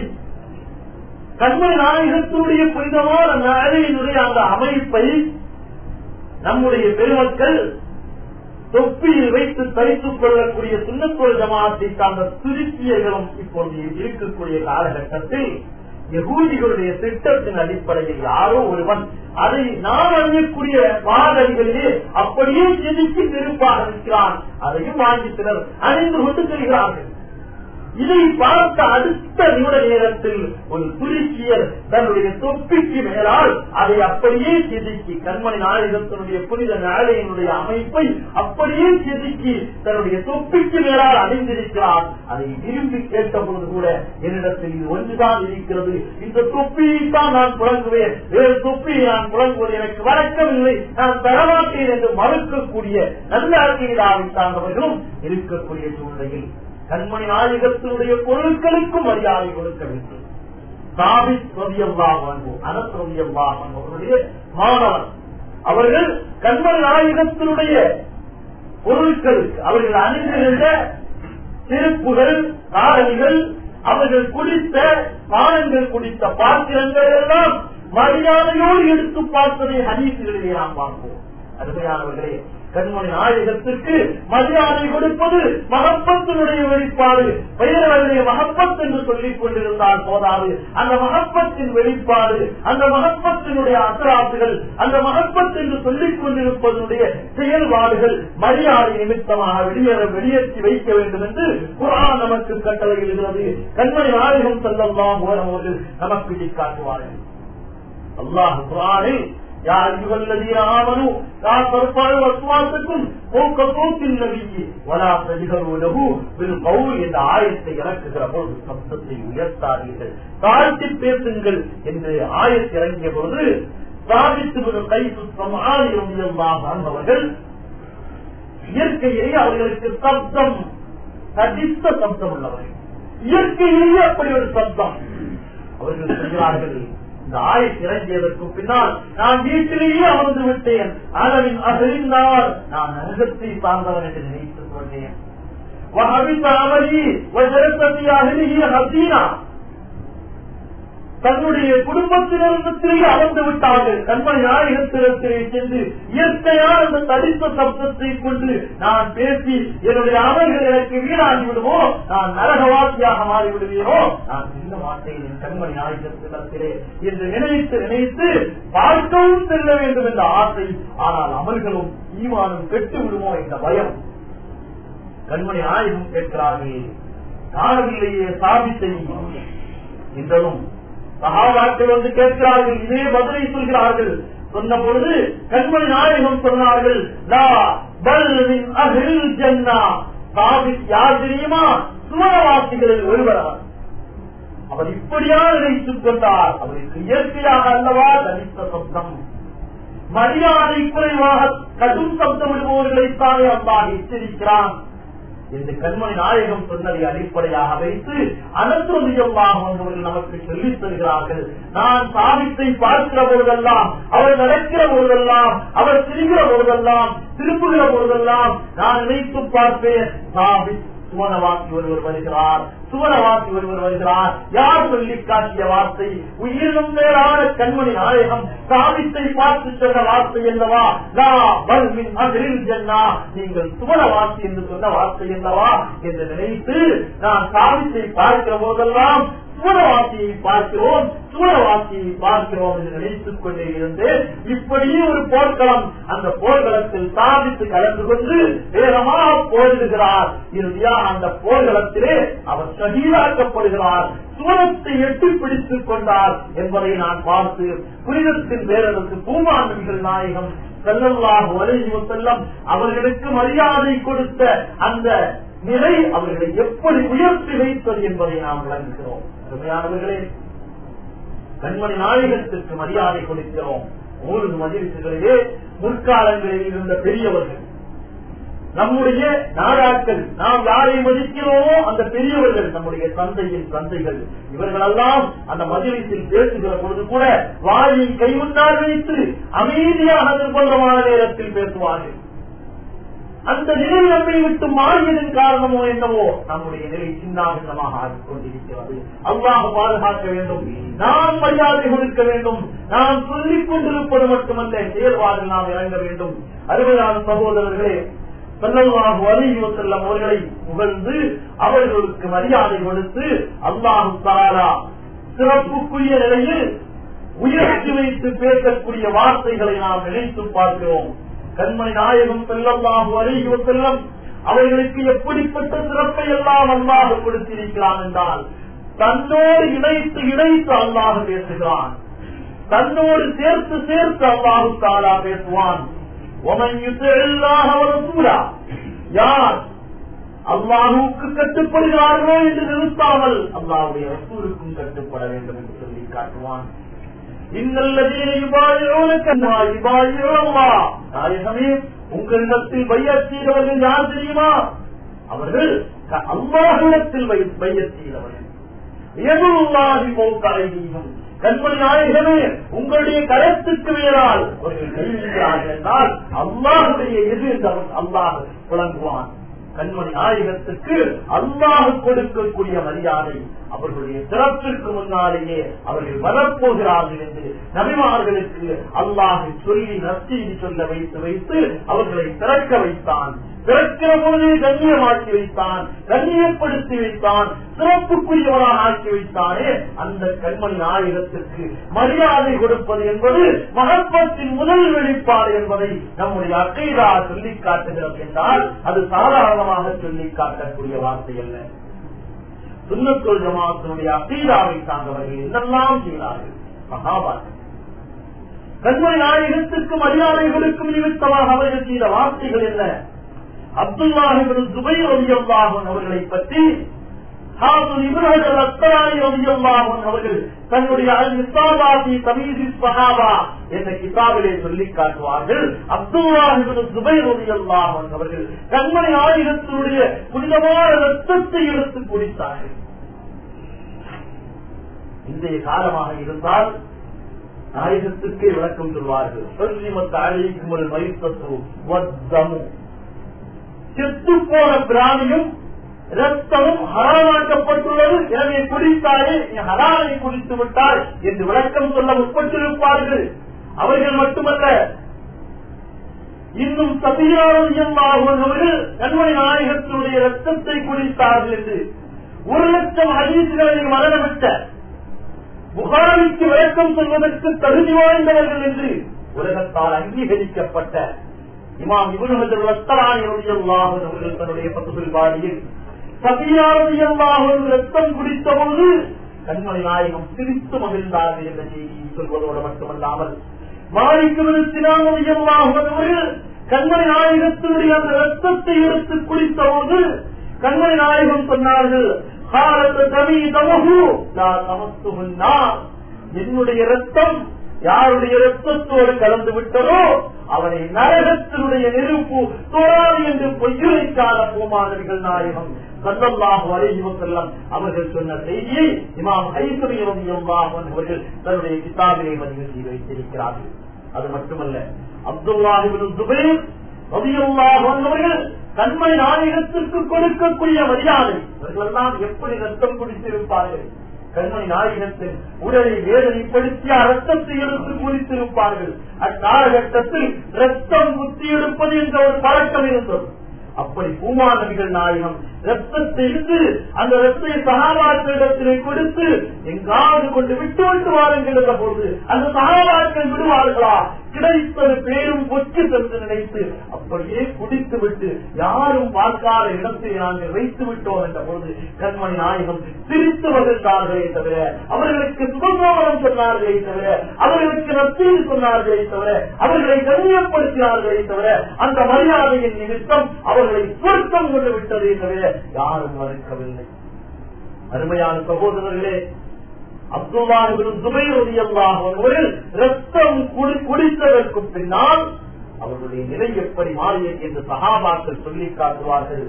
Speaker 1: கண்மணி நாயகத்தினுடைய புனிதமான நாளையினுடைய அந்த அமைப்பை நம்முடைய பெருமக்கள் தொப்பியில் வைத்து தைத்துக் கொள்ளக்கூடிய சுண்ணத்தோல் ஜமாத்தை சார்ந்த துருக்கியர்களும் இப்பொழுது இருக்கக்கூடிய காலகட்டத்தில் யகூதிகளுடைய திட்டத்தின் அடிப்படையில் யாரோ ஒருவன் அதை நாம் அணியக்கூடிய பாதடிகளிலே அப்படியே செதுக்கி திருப்பாக இருக்கிறான் அதையும் வாங்கி சிலர் அணிந்து கொண்டு செல்கிறார்கள் இதை பார்த்த அடுத்த நிமிட நேரத்தில் ஒரு துருக்கியர் தன்னுடைய தொப்பிக்கு மேலால் அதை அப்படியே செதுக்கி கண்மணி நாயகத்தினுடைய புனித நாளையினுடைய அமைப்பை அப்படியே செதுக்கி தன்னுடைய தொப்பிக்கு மேலால் அணிந்திருக்கிறார் அதை விரும்பி கேட்டபோது கூட என்னிடத்தில் இது ஒன்றுதான் இருக்கிறது இந்த தொப்பியை தான் நான் புழங்குவேன் வேறு தொப்பியை நான் புழங்குவது எனக்கு வழக்கமில்லை நான் தரமாட்டேன் என்று மறுக்கக்கூடிய நல்ல அறிக்கையிலாவை சார்ந்தவர்களும் இருக்கக்கூடிய சூழ்நிலையில் கண்மணி நாயகத்தினுடைய பொருட்களுக்கும் மரியாதை கொடுக்க வேண்டும் சாபித் அவர்களுடைய மாணவன் அவர்கள் கண்மணி நாயகத்தினுடைய பொருட்களுக்கு அவர்கள் அணிந்திருந்த செருப்புகள் காரணிகள் அவர்கள் குடித்த பானங்கள் குடித்த பாத்திரங்கள் எல்லாம் மரியாதையோடு எடுத்து பார்ப்பதை ஹதீசுகளிலே நாம் பார்ப்போம் அருமையானவர்களே கண்மணி நாயகத்திற்கு மரியாதை கொடுப்பது மகப்பத்தினுடைய வெளிப்பாடு பெயர்களுடைய மகப்பத் என்று சொல்லிக் கொண்டிருந்தால் போதாது அந்த மகப்பத்தின் வெளிப்பாடு அந்த மகப்பத்தினுடைய அசராசுகள் அந்த மகப்பத் என்று சொல்லிக் கொண்டிருப்பதனுடைய செயல்பாடுகள் மரியாதை நிமித்தமாக வெளியேற வெளியேற்றி வைக்க வேண்டும் என்று குரான் நமக்கு கட்டளையிடுகிறது கண்மணி நாயகம் செல்லலாம் அவர்கள் நமக்கு காட்டுவார்கள் அல்லாஹ் குரானில் يا أيها الذين آمنوا لا ترفعوا أصواتكم فوق صوت النبي ولا تجهروا له بالقول என்ற ஆயத்தை இறக்குகிற போது சப்தத்தை உயர்த்தாதீர்கள் தாழ்த்தி பேசுங்கள் என்று ஆயத்தை இறங்கிய போது சாதித்து கைது சமாளியம் அவர்கள் இயற்கையிலே அவர்களுக்கு சப்தம் தடித்த சப்தம் உள்ளவர்கள் இயற்கையிலேயே அப்படி ஒரு சப்தம் அவர்கள் சொல்கிறார்கள் இந்த ஆய் இறங்கியதற்கு பின்னால் நான் வீட்டிலேயே அமர்ந்து விட்டேன் அளவின் அகழிந்தால் நான் நரகத்தை சார்ந்தவன் என்று நினைத்துக் கொண்டேன் தன்னுடைய குடும்பத்தினரிடத்திலேயே அமர்ந்து விட்டார்கள் கண்மணி நாயகத்திடத்திலே சென்று இயற்கையான அந்த தடித்த சப்தத்தை கொண்டு நான் பேசி என்னுடைய அமல்கள் எனக்கு வீணாகி விடுமோ நான் நரகவாசியாக மாறிவிடுவேனோ நான் செல்ல மாட்டேன் என் கண்மணி நாயகத்திடத்திலே என்று நினைத்து நினைத்து பார்க்கவும் செல்ல வேண்டும் என்ற ஆசை ஆனால் அமல்களும் ஈமானும் கெட்டு விடுமோ என்ற பயம் கண்மணி நாயகம் கேட்கிறார்கள் காணவில்லையே சாபித்தை என்றதும் சகாபாக்கள் வந்து கேட்கிறார்கள் இதே பதிலை சொல்கிறார்கள் சொன்ன பொழுது கண்மணி நாயகம் சொன்னார்கள் யார் தெரியுமா சுமரவாசிகளில் ஒருவரார் அவர் இப்படியா நினைத்துக் கொண்டார் அவருக்கு இயற்கையாக அல்லவா தனித்த சப்தம் மரியாதை குறைவாக கடும் சப்தம் விடுபவர்களைத்தானே அல்லாஹ் எச்சரிக்கிறான் என்று கண்மணி நாயகம் சொன்னதை அடிப்படையாக வைத்து அனந்தோதியமாக வந்தவர்கள் நமக்கு சொல்லித் தருகிறார்கள் நான் சாபித்தை பார்க்கிற பொழுதெல்லாம் அவர் நடக்கிற பொழுதெல்லாம் அவர் சிரிக்கிற பொழுதெல்லாம் திருப்புகிற பொழுதெல்லாம் நான் நினைத்து பார்ப்பேன் சாபித் சுவனவாக்கி ஒருவர் வருகிறார் சுவனவாக்கி ஒருவர் வருகிறார் யார் சொல்லி காட்டிய வார்த்தை உயிரினும் மேலான கண்மணி நாயகம் சாபித்தை பார்த்து சொன்ன வார்த்தை என்னவா லா பல்மின் அகிரில் ஜன்னா நீங்கள் சுவனவாசி என்று சொன்ன வார்த்தை என்னவா என்று நினைத்து நான் சாபித்தை பார்க்கிற போதெல்லாம் சூழவாசியை பார்க்கிறோம் சூழவாசியை பார்க்கிறோம் என்று நினைத்துக் கொண்டே இருந்து இப்படியே ஒரு போர்க்களம் அந்த போர்க்களத்தில் சாதித்து கலந்து கொண்டு வேகமாக போரிடுகிறார் இறுதியாக அந்த போர்க்களத்திலே அவர் சகிதாக்கப்படுகிறார் சூரத்தை எட்டி பிடித்துக் கொண்டார் என்பதை நான் பார்த்து புனிதத்தின் பேரரசு பூமாண்டவிகள் நாயகம் செல்லல்லாக வரைவு செல்லம் அவர்களுக்கு மரியாதை கொடுத்த அந்த நிலை அவர்களை எப்படி உயர்த்தி வைத்தது என்பதை நாம் விளங்குகிறோம் அருமையானவர்களே கண்மணி நாயகத்திற்கு மரியாதை கொடுக்கிறோம் மூன்று மதிப்புகளிலே முற்காலங்களில் இருந்த பெரியவர்கள் நம்முடைய நாடாக்கள் நாம் யாரை மதிக்கிறோமோ அந்த பெரியவர்கள் நம்முடைய தந்தையின் தந்தைகள் இவர்களெல்லாம் அந்த மதிலத்தில் பேசுகிற பொழுது கூட வாயை கைமுன்னால் வைத்து அமைதியாக நிர்பந்தமான நேரத்தில் பேசுவார்கள் அந்த நிலை நம்மை விட்டு மாறியதன் காரணமோ என்னவோ நம்முடைய நிலை சின்னாபின்னமாக ஆகிக் கொண்டிருக்கிறது அல்லாஹ் பாதுகாக்க வேண்டும் நாம் மரியாதை கொடுக்க வேண்டும் நாம் சொல்லிக் கொண்டிருப்பது மட்டுமல்ல செயல்பாடில் நாம் இறங்க வேண்டும் அருமையான சகோதரர்களே செல்லவாக வலியுறு செல்லம் அவர்களை புகழ்ந்து அவர்களுக்கு மரியாதை கொடுத்து அல்லாஹு தாரா சிறப்புக்குரிய நிலையில் உயர்த்தி வைத்து பேசக்கூடிய வார்த்தைகளை நாம் நினைத்து பார்க்கிறோம் கண்மணி நாயகம் செல்லல்லாஹு அலிஹி செல்லம் அவர்களுக்கு எப்படிப்பட்ட சிறப்பை எல்லாம் அல்லாஹ் கொடுத்திருக்கிறான் என்றால் தன்னோடு இணைத்து இணைத்து அல்லாஹ் பேசுகிறான் தன்னோடு சேர்த்து சேர்த்து அல்லாஹு தாலா பேசுவான் யார் அல்லாஹுக்கு கட்டுப்படுகிறார்களோ என்று நிறுத்தாமல் அல்லாஹுடைய ரசூலுக்கும் கட்டுப்பட வேண்டும் என்று சொல்லி காட்டுவான் உங்களிடத்தில் பையச் செய்தவர்கள் யார் தெரியுமா அவர்கள் அல்லாஹிடத்தில் பையச் செய்தவர்கள் எதுவாகி போக்கடையும் கண்மணி நாயகமே உங்களுடைய கரத்துக்கு மேலால் அவர்கள் கைவிடுகிறார்கள் என்றால் அல்லாஹுடைய எது என்று அல்லாஹ் விளங்குவான் கண்மணி நாயகத்துக்கு அல்லாஹ் கொடுக்கக்கூடிய மரியாதை அவர்களுடைய சிறப்பிற்கு முன்னாலேயே அவர்கள் வரப்போகிறார்கள் என்று நபிமார்களுக்கு அல்லாஹ் சொல்லி நற்செய்தி சொல்ல வைத்து வைத்து அவர்களை திறக்க வைத்தான் பிறக்கிற பொழுதே கண்ணியமாக்கி வைத்தான் கண்ணியப்படுத்தி வைத்தான் சிறப்புக்குரியவராக ஆக்கி வைத்தானே அந்த கண்மணி நாயகத்திற்கு மரியாதை கொடுப்பது என்பது மகத்வத்தின் முதல் வெளிப்பாடு என்பதை நம்முடைய அக்கைதா சொல்லி காட்டுகிறது என்றால் அது சாதாரணமாக சொல்லி காட்டக்கூடிய வார்த்தை அல்ல சுண்ணத்தொல் ஜமாத்தினுடைய அக்கீதாவை சார்ந்தவர்கள் என்னெல்லாம் செய்கிறார்கள் மகாபாரதம் கண்மணி நாயகத்திற்கு மரியாதை கொடுக்கும் நிமித்தமாக அவர்கள் செய்த வார்த்தைகள் என்ன அப்துல்லாஹிபின் சுபை ரவியல்லாஹன் அவர்களை பற்றி அவர்கள் தன்னுடைய அல்மிசாபாதி தமிழி சஹாபா என்ற கிதாபிலே சொல்லி காட்டுவார்கள் அப்துல்லாஹிபின் சுபை ரவியல்லாஹன் அவர்கள் கண்மணி ஆயுதத்தினுடைய புனிதமான ரத்தத்தை எடுத்து குடித்தார்கள் இன்றைய காலமாக இருந்தால் நாயகத்துக்கே விளக்கம் சொல்வார்கள் சொல்லிமத்த அழிக்கும் ஒரு மைத்தத்து செத்து போன பிராணியும் ரத்தமும் ஹராமாக்கப்பட்டுள்ளது எனவே குடித்தாலே நீ ஹரானை குடித்து விட்டாய் என்று விளக்கம் சொல்ல உட்பட்டிருப்பார்கள் அவர்கள் மட்டுமல்ல இன்னும் சபியாவர்கள் கண்மணி நாயகத்தினுடைய ரத்தத்தை குடித்தார்கள் என்று ஒரு லட்சம் அஜீசுகளை மரணமிட்ட புகாரிக்கு விளக்கம் சொல்வதற்கு தகுதி வாய்ந்தவர்கள் என்று உலகத்தால் அங்கீகரிக்கப்பட்ட இமாம் இவர்கள் அவர்கள் தன்னுடைய பத்துகள் பாடியில் சபியாரதியல்லாஹன் ரத்தம் குடித்த போது கண்மணி நாயகம் சிரித்து மகிழ்ந்தார்கள் என்ற செய்தியை சொல்வதோடு மட்டுமல்லாமல் மாணிக்கவர்கள் கண்மணி நாயகத்தினுடைய அந்த ரத்தத்தை எடுத்து குடித்த போது கண்மணி நாயகம் சொன்னார்கள் என்னுடைய ரத்தம் யாருடைய ரத்தத்தோடு கலந்து விட்டதோ அவனை நரகத்தினுடைய நெருப்பு தோறாது என்று பொய்யுரைக்காத பூமானவர்கள் நாயகம் சல்லல்லாஹு அலைஹி வஸல்லம் அவர்கள் சொன்ன செய்தியை இமாம் ஐசரி ரலியல்லாஹு அன்ஹு அவர்கள் தன்னுடைய கிதாபிலே பதிவு செய்து வைத்திருக்கிறார்கள் அது மட்டுமல்ல அப்துல்லாஹி இப்னு சுபைர் ரலியல்லாஹு அன்ஹு அவர்கள் கண்மணி நாயகத்திற்கு கொடுக்கக்கூடிய மரியாதை இவர்களெல்லாம் எப்படி ரத்தம் குடித்திருப்பார்கள் கண்மணி நாயகத்தின் உடலை வேதனைப்படுத்திய ரத்தத்தை எடுத்து குடித்திருப்பார்கள் அக்காலகட்டத்தில் ரத்தம் குத்தி எடுப்பது என்ற ஒரு பழக்கம் இருந்தது அப்படி பூமாநபிகள் நாயகம் ரத்தத்தை இருந்து அந்த ரத்தத்தை சகாபாக்களிடத்திலே கொடுத்து எங்காவது கொண்டு விட்டு விட்டு வாருங்கள் என்ற பொழுது அந்த சகாபாக்கள் விடுவார்களா கிடைத்தது பேரும் பொச்சு என்று நினைத்து அப்படியே குடித்து விட்டு யாரும் பார்க்காத இடத்தில் நாங்கள் வைத்து விட்டோம் என்ற பொழுது கண்மணி நாயகம் சிரித்து வகித்தார்களே தவிர அவர்களுக்கு சுகசோபனம் சொன்னார்களே தவிர அவர்களுக்கு நத்தீர் சொன்னார்களே தவிர அவர்களை கண்ணியப்படுத்தினார்களே தவிர அந்த மரியாதையின் நிமித்தம் அவர்களை சுருக்கம் கொண்டு விட்டதே தவிர யாரும் மறுக்கவில்லை அருமையான சகோதரர்களே அப்துல்லாஹிபின் ரத்தம் குடித்ததற்கு பின்னால் அவர்களுடைய நிலை எப்படி மாறியது என்று சகாபாக்கள் சொல்லி காட்டுவார்கள்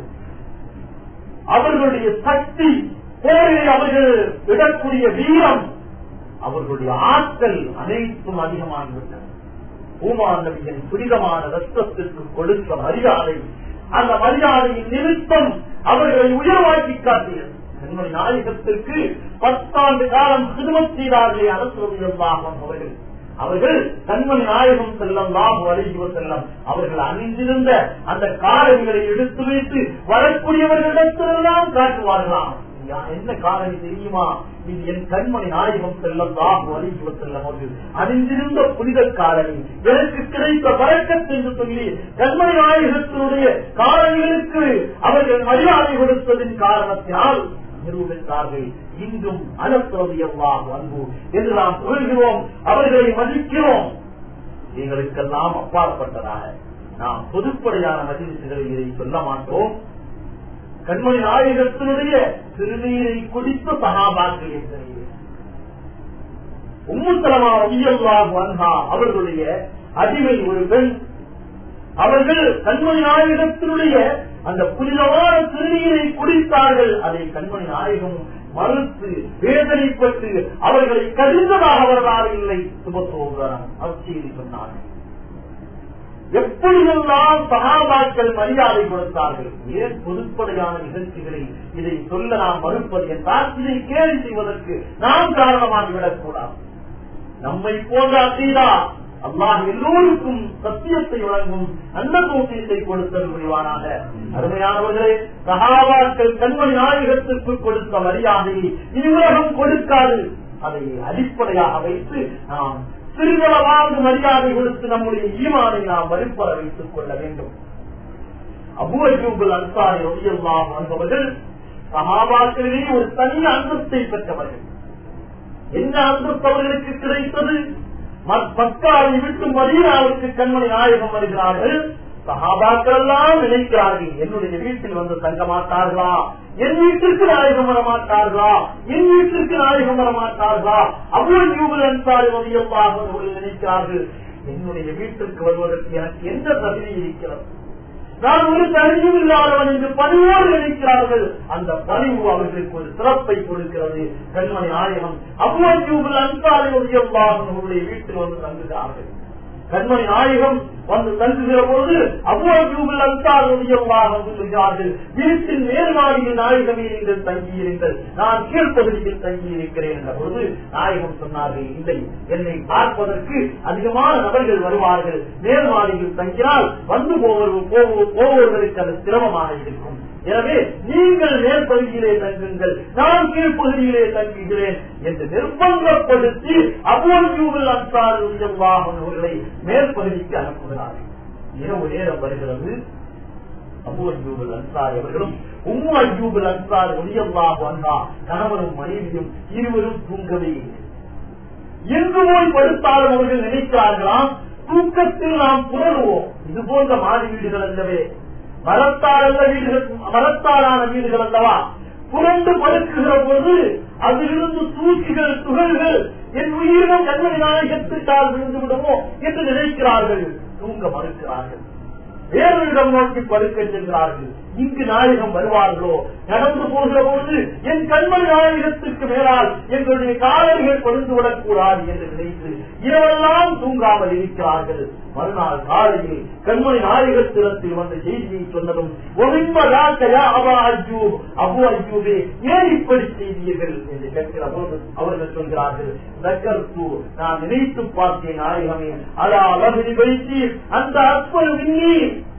Speaker 1: அவர்களுடைய சக்தி போரில் அவர்கள் விடக்கூடிய வீரம் அவர்களுடைய ஆற்றல் அனைத்தும் அதிகமாகிவிட்டன பூமான் நபியின் புனிதமான ரத்தத்திற்கு கொடுத்த மரியாதை அந்த மரியாதையின் நிமித்தம் அவர்களை உயர்வாக்கி காட்டியது என்னுடைய நாயகத்திற்கு பத்தாண்டு காலம் சிறுமத் செய்தார்களே அரசுவாகும் அவர்கள் அவர்கள் கண்மணி நாயகம் செல்லம் லாபு அழகிவ செல்லம் அவர்கள் அணிந்திருந்த அந்த காரணிகளை எடுத்து வைத்து வரக்கூடியவர்களிடத்திலெல்லாம் காட்டுவார்களாம் என்ன காரணி தெரியுமா இது என் கண்மணி நாயகம் செல்லம் லாபு அழகிவ செல்லம் அவர்கள் அணிந்திருந்த புனித காரணி எனக்கு கிடைத்த வழக்கத்தை என்று சொல்லி கண்மணி நாயகத்தினுடைய காரணிகளுக்கு அவர்கள் மரியாதை கொடுத்ததின் காரணத்தினால் நிரூபித்தார்கள் இன்றும் அலப்பது எவ்வாறு அன்பு என்று நாம் புகழ்கிறோம் அவர்களை மதிக்கிறோம் எங்களுக்கெல்லாம் அப்பாற்பட்டதாக நாம் பொதுப்படையான மதிப்புகளில் இதை சொல்ல மாட்டோம் கண்மணி நாயகத்தினுடைய சிறுநீரை குடித்த சகாபாக்கள் எத்தனையே உம்முத்தலமா ஒய்யல்லாஹு அன்ஹா அவர்களுடைய அடிமை ஒரு பெண் அவர்கள் கண்மணி நாயகத்தினுடைய அந்த புனிதமான சிறுநீரை குடித்தார்கள் அதை கண்மணி நாயகம் மறுத்து வேதனைப்பட்டு அவர்களை கடிந்ததாக வரலாறு இல்லை சுபசோகரம் அவசியதி சொன்னார்கள் எப்பொழுதெல்லாம் சகாபாக்கள் மரியாதை கொடுத்தார்கள் ஏன் பொதுப்படையான நிகழ்ச்சிகளில் இதை சொல்ல நாம் மறுப்பது என்றால் இதை கேள்வி செய்வதற்கு நாம் காரணமாகிவிடக் கூடாது நம்மை போன்ற அசீதா அல்லாஹ் எல்லோருக்கும் சத்தியத்தை வழங்கும் நல்ல தோசியத்தை கொடுத்தல் புரிவானாக அருமையானவர்களே சகாபாக்கள் கண்மணி நாயகத்திற்கு கொடுத்த மரியாதையை இவ்வுலகம் கொடுக்காது அதை அடிப்படையாக வைத்து நாம் சிறுகளவாக மரியாதை கொடுத்து நம்முடைய ஈமானை நாம் வலுப்பட வைத்துக் கொள்ள வேண்டும் அபுவஜூபுல் அன்சாரி ஒளியல்லாம் வந்தவர்கள் சகாபாக்களிலே ஒரு தனி அந்தத்தை பெற்றவர்கள் என்ன அந்தஸ்து அவர்களுக்கு கிடைத்தது மக்காவை விட்டு மதீனாவுக்கு கண்மணி நாயகம் வருகிறார்கள் சகாபாக்கள் எல்லாம் நினைக்கிறார்கள் என்னுடைய வீட்டில் வந்து தங்க மாட்டார்களா என் வீட்டிற்கு நாயகம் வர மாட்டார்களா என் வீட்டிற்கு நாயகம் வர மாட்டார்களா அவ்வளவு யூபல் அன்சாரி வதியமாக நினைக்கிறார்கள் என்னுடைய வீட்டிற்கு வருவதற்கு எனக்கு எந்த தகுதி இருக்கிறது நான் ஒரு தனியும் இல்லாதவன் என்று பணிவோடு நினைக்கிறார்கள் அந்த பணிவு அவர்களுக்கு ஒரு சிறப்பை கொடுக்கிறது கண்மணி நாயகம் அவ்வளவு அன்சாரி அவர்களுடைய வீட்டில் வந்து தங்குகிறார்கள் கண்மணி நாயகம் வந்து தங்குகிற போது அவ்வளவு அன்சார் வந்து சொல்கிறார்கள் வீட்டின் மேல்மாடியில் நாயகமே நீங்கள் தங்கியிருங்கள் நான் கீழ்ப்பகுதியில் தங்கியிருக்கிறேன் என்ற பொழுது நாயகம் சொன்னார்கள் இல்லை என்னை பார்ப்பதற்கு அதிகமான நபர்கள் வருவார்கள் மேல்மாடியில் தங்கினால் வந்து போவர்களுக்கு அது சிரமமாக இருக்கும் எனவே நீங்கள் மேற்பகுதியிலே தங்குங்கள் நான் கீழ்ப்பகுதியிலே தங்குகிறேன் என்று நிர்பந்தப்படுத்தி அவ்வளவு அன்சார் அவர்களை மேற்பகுதிக்கு அனுப்புகிறார்கள் இரவு நேரம் வருகிறது அபு அஜூபல் அன்சாரி அவர்களும் உம்மு அஜூபல் அன்சார் ஒளியல்லாஹு அண்ணா கணவரும் மனைவியும் இருவரும் தூங்கவே இல்லை எங்கு போய் படுத்தாலும் அவர்கள் நினைக்கிறார்களாம் தூக்கத்தில் நாம் புணருவோம் இது போன்ற மாடி வீடுகள் அல்லவே மரத்தால் அல்ல வீடுகள் மரத்தாலான வீடுகள் அல்லவா புரண்டு படுக்குகிற போது அதிலிருந்து தூக்கிகள் துகள்கள் என் உயிரினம் கண்மணி நாயகத்திற்கால் விழுந்து விடுமோ என்று நினைக்கிறார்கள் தூங்க மறுக்கிறார்கள் வேறொரிடம் நோக்கி படுக்க செல்கிறார்கள் இங்கு நாயகம் வருவார்களோ நடந்து போகிற போது என் கண்மணி நாயகத்திற்கு மேலால் எங்களுடைய காலர்கள் கொழுந்து விடக்கூடாது என்று நினைத்து இரவெல்லாம் தூங்காமல் இருக்கிறார்கள் மறுநாள் காலையில் கண்மணி நாயகத்திடத்தில் வந்த செய்தியை சொன்னதும் அபா அஜூப் அபு அஜூபே ஏன் இப்படி செய்தீர்கள் என்று கேட்கிற போது அவர்கள் சொல்கிறார்கள் நக்கர்த்து நான் நினைத்து பார்த்தேன் நாயகமே அலா அளவில் வைத்து அந்த அற்புத விண்ணி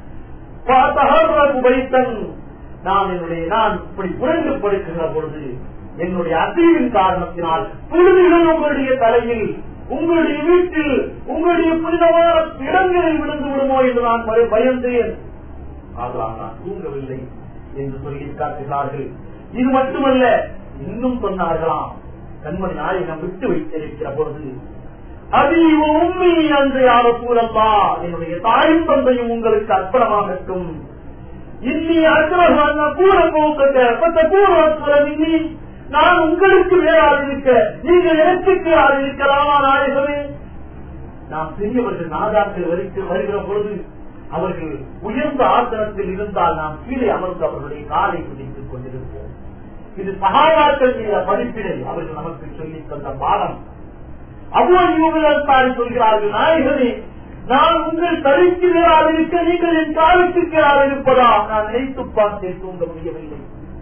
Speaker 1: வைத்தன் நான் என்னுடைய நான் இப்படி புரண்டு படுக்கிற பொழுது என்னுடைய அசைவின் காரணத்தினால் புழுதிகள் உங்களுடைய தலையில் உங்களுடைய வீட்டில் உங்களுடைய புனிதமான இடங்களில் விழுந்து விடுமோ என்று நான் பய- பயந்தேன் ஆகலாம் நான் தூங்கவில்லை என்று சொல்லி காட்டுகிறார்கள் இது மட்டுமல்ல இன்னும் சொன்னார்களாம் கண்மணி நாயகம் விட்டு வைத்திருக்கிற பொழுது அதி உண்மை அன்று யார சூழல்லா என்னுடைய தாயும் தந்தையும் உங்களுக்கு அர்ப்பணமாகட்டும் இன்னி அக்ரஹான கூட போக்கட்ட கூட அற்புதம் இன்னி நான் உங்களுக்கு வேறாது இருக்க நீங்கள் எனக்கு வேறாது இருக்கலாமா நாயகமே நாம் பெரியவர்கள் நாதாக்கள் வரைக்கும் வருகிற பொழுது அவர்கள் உயர்ந்த ஆசனத்தில் இருந்தால் நாம் கீழே அமர்ந்து அவர்களுடைய காலை பிடித்துக் கொண்டிருப்போம் இது சகாபாக்கள் செய்த படிப்பினை அவர்கள் நமக்கு சொல்லித் தந்த பாடம் அவ்வளவு சொல்கிறார்கள் நாயகனே நான் உங்கள் தலைக்கு நேராக இருக்க நீங்கள் என் காலத்துக்கு நேராக இருப்பதா நான் நினைத்து பார்த்தேன் தூங்க முடியவில்லை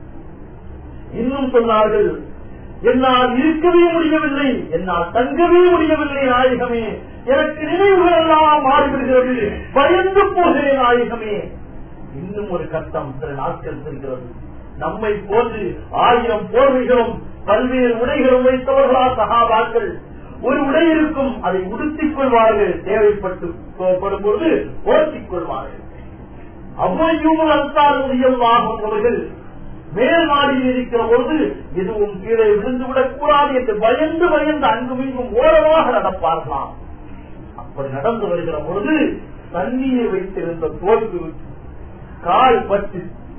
Speaker 1: இன்னும் சொன்னார்கள் என்னால் இருக்கவே முடியவில்லை என்னால் தங்கவே முடியவில்லை நாயகமே எனக்கு நினைவுகள் எல்லாம் மாறிவிடுகிறது பயந்து போகிறேன் நாயகமே இன்னும் ஒரு கட்டம் சில நாட்கள் செல்கிறது நம்மை போன்று ஆயிரம் போர்வைகளும் பல்வேறு உடைகளும் வைத்தவர்களா சகாபாக்கள் ஒரு உடை இருக்கும் அதை உடுத்திக் கொள்வார்கள் தேவைப்பட்டு படும்போது ஓட்டிக் கொள்வார்கள் அவ்வையும் அன்சாருடையும் ஆகும் அவர்கள் மேல் மாடியில் இருக்கிற பொழுது எதுவும் கீழே விழுந்து விடக்கூடாது என்று பயந்து பயந்து அங்கும் இங்கும் ஓரமாக நடப்பார்களாம் அப்படி நடந்து வருகிற பொழுது தண்ணீரை வைத்திருந்த தோல்வி கால் பட்டு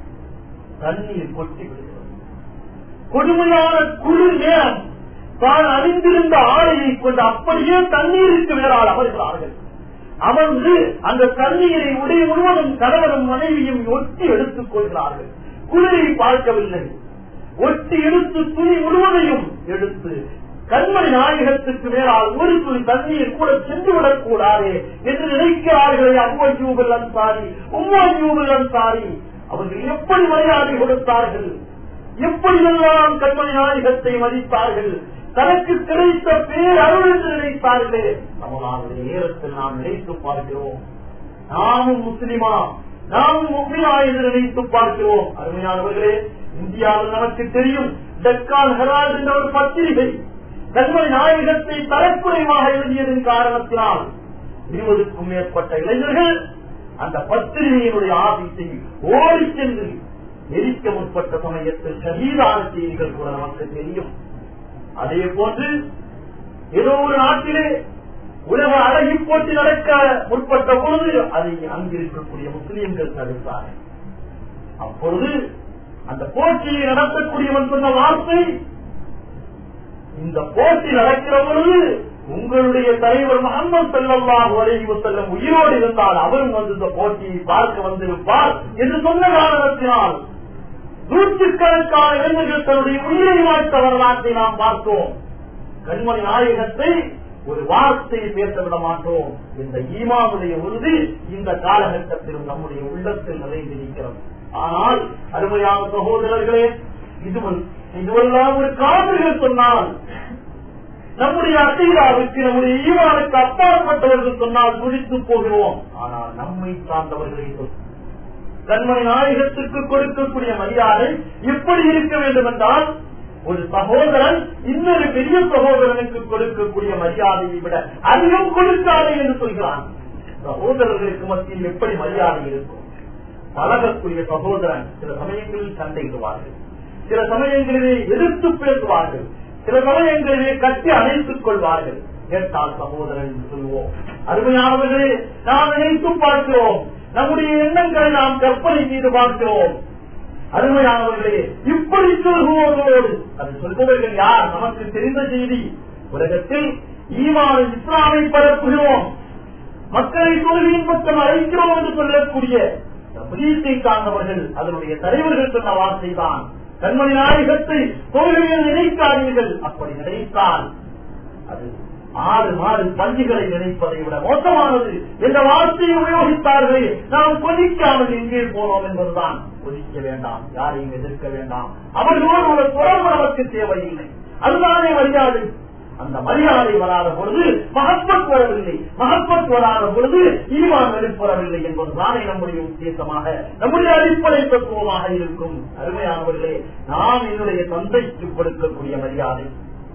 Speaker 1: தண்ணீர் கொட்டி விடுகிறது கொடுமையான குளிர் நேரம் தான் அறிந்திருந்த ஆலையை கொண்டு அப்படியே தண்ணீருக்கு மேலால் அமர்கிறார்கள் அமர்ந்து அந்த தண்ணீரை உடைய முழுவதும் கணவனும் மனைவியும் ஒட்டி எடுத்துக் கொள்கிறார்கள் குளிரை பார்க்கவில்லை ஒட்டி எடுத்து துணி முழுவதையும் எடுத்து கண்மணி நாயகத்துக்கு மேலால் ஒரு துளி தண்ணீர் கூட சென்று விடக்கூடாது என்று நினைக்கிறார்களே அவ்வூபல் அன்சாரி உம்மாயூபல் அன்சாரி அவர்கள் எப்படி மரியாதை கொடுத்தார்கள் எப்படியெல்லாம் கண்மணி நாயகத்தை மதித்தார்கள் தனக்கு கிடைத்த பேர் அருள் என்று நினைத்தார்களே நம்மளுடைய நேரத்தில் நாம் நினைத்து பார்க்கிறோம் நாமும் முஸ்லிமா நாமும் முஸ்லிமா என்று நினைத்து பார்க்கிறோம் அருமையானவர்களே இந்தியாவில் நமக்கு தெரியும் டெக்கான் ஹெரால்ட் என்ற ஒரு பத்திரிகை கண்மணி நாயகத்தை தரக்குறைவாக எழுதியதன் காரணத்தினால் இருபதுக்கும் மேற்பட்ட இளைஞர்கள் அந்த பத்திரிகையினுடைய ஆபீஸை ஓடி சென்று எரிக்க முற்பட்ட சமயத்தில் ஷஹீதான செய்திகள் கூட நமக்கு தெரியும் அதே போன்று ஏதோ ஒரு நாட்டிலே உலக அழகி போட்டி நடக்க முற்பட்ட பொழுது அதை அங்கிருக்கக்கூடிய முஸ்லிம்கள் தடுத்தார்கள் அப்பொழுது அந்த போட்டியை நடத்தக்கூடியவன் சொன்ன வார்த்தை இந்த போட்டி நடக்கிற பொழுது உங்களுடைய தலைவர் முகமது செல்லல்லாஹு அலைஹி வஸல்லம் உயிரோடு இருந்தால் அவரும் வந்து இந்த போட்டியை பார்க்க வந்திருப்பார் என்று சொன்ன காரணத்தினால் நூற்றுக்கணக்கான இளைஞர்கள் தன்னுடைய உயிரை மாற்ற வரலாற்றை நாம் பார்த்தோம் கண்மணி நாயகத்தை ஒரு வார்த்தையை பேச விட மாட்டோம் இந்த ஈமாவுடைய உறுதி இந்த காலகட்டத்திலும் நம்முடைய உள்ளத்தில் நிறைந்திருக்கிறது ஆனால் அருமையான சகோதரர்களே இது இதுவெல்லாம் ஒரு காவிர்கள் சொன்னால் நம்முடைய அசைராவுக்கு நம்முடைய ஈவானுக்கு அப்பாற்பட்டவர்கள் சொன்னால் துடித்து போகிறோம் ஆனால் நம்மை சார்ந்தவர்களை சொல் கண்மணி நாயகத்திற்கு கொடுக்கக்கூடிய மரியாதை எப்படி இருக்க வேண்டும் என்றால் ஒரு சகோதரன் இன்னொரு பெரிய சகோதரனுக்கு கொடுக்கக்கூடிய மரியாதையை விட அதிகம் கொடுக்காது என்று சொல்கிறான் சகோதரர்களுக்கு மத்தியில் எப்படி மரியாதை இருக்கும் பழகக்கூடிய சகோதரன் சில சமயங்களில் சண்டையிடுவார்கள் சில சமயங்களிலே எதிர்த்து பேசுவார்கள் சில சமயங்களிலே கட்டி அணைத்துக் கொள்வார்கள் கேட்டால் சகோதரன் என்று சொல்வோம் அருமையானவர்களே நாம் நினைத்து பார்க்கிறோம் நம்முடைய எண்ணங்களை நாம் கற்பனை செய்து பார்க்கிறோம் அருமையானவர்களே இப்படி சொல்லுவோர்களோடு அது சொல்பவர்கள் யார் நமக்கு தெரிந்த செய்தி உலகத்தில் ஈமான இஸ்லாமை பரப்புகிறோம் மக்களை தொழுகையின் பக்கம் அழைக்கிறோம் என்று சொல்லக்கூடிய பிரீத்தை சார்ந்தவர்கள் அதனுடைய தலைவர்கள் சொன்ன வார்த்தை தான் கண்மணி நாயகத்தை தொழுகையில் நினைக்காதீர்கள் அப்படி நினைத்தால் அது ஆறு மாறு பஞ்சுகளை நினைப்பதை விட மோசமானது என்ற வார்த்தையை உபயோகித்தார்களே நாம் கொதிக்காமல் எங்கே போனோம் என்பதுதான் கொதிக்க வேண்டாம் யாரையும் எதிர்க்க வேண்டாம் அவர்களோடு ஒரு தொடர்பு நமக்கு தேவையில்லை அதுதானே மரியாதை அந்த மரியாதை வராத பொழுது மகப்பத் வரவில்லை மகப்பத் வராத பொழுது ஈமான் வெளிப்படவில்லை என்பதுதானே நம்முடைய உத்தேசமாக நம்முடைய அடிப்படை தத்துவமாக இருக்கும் அருமையானவர்களே நாம் என்னுடைய தந்தைக்கு கொடுக்கக்கூடிய மரியாதை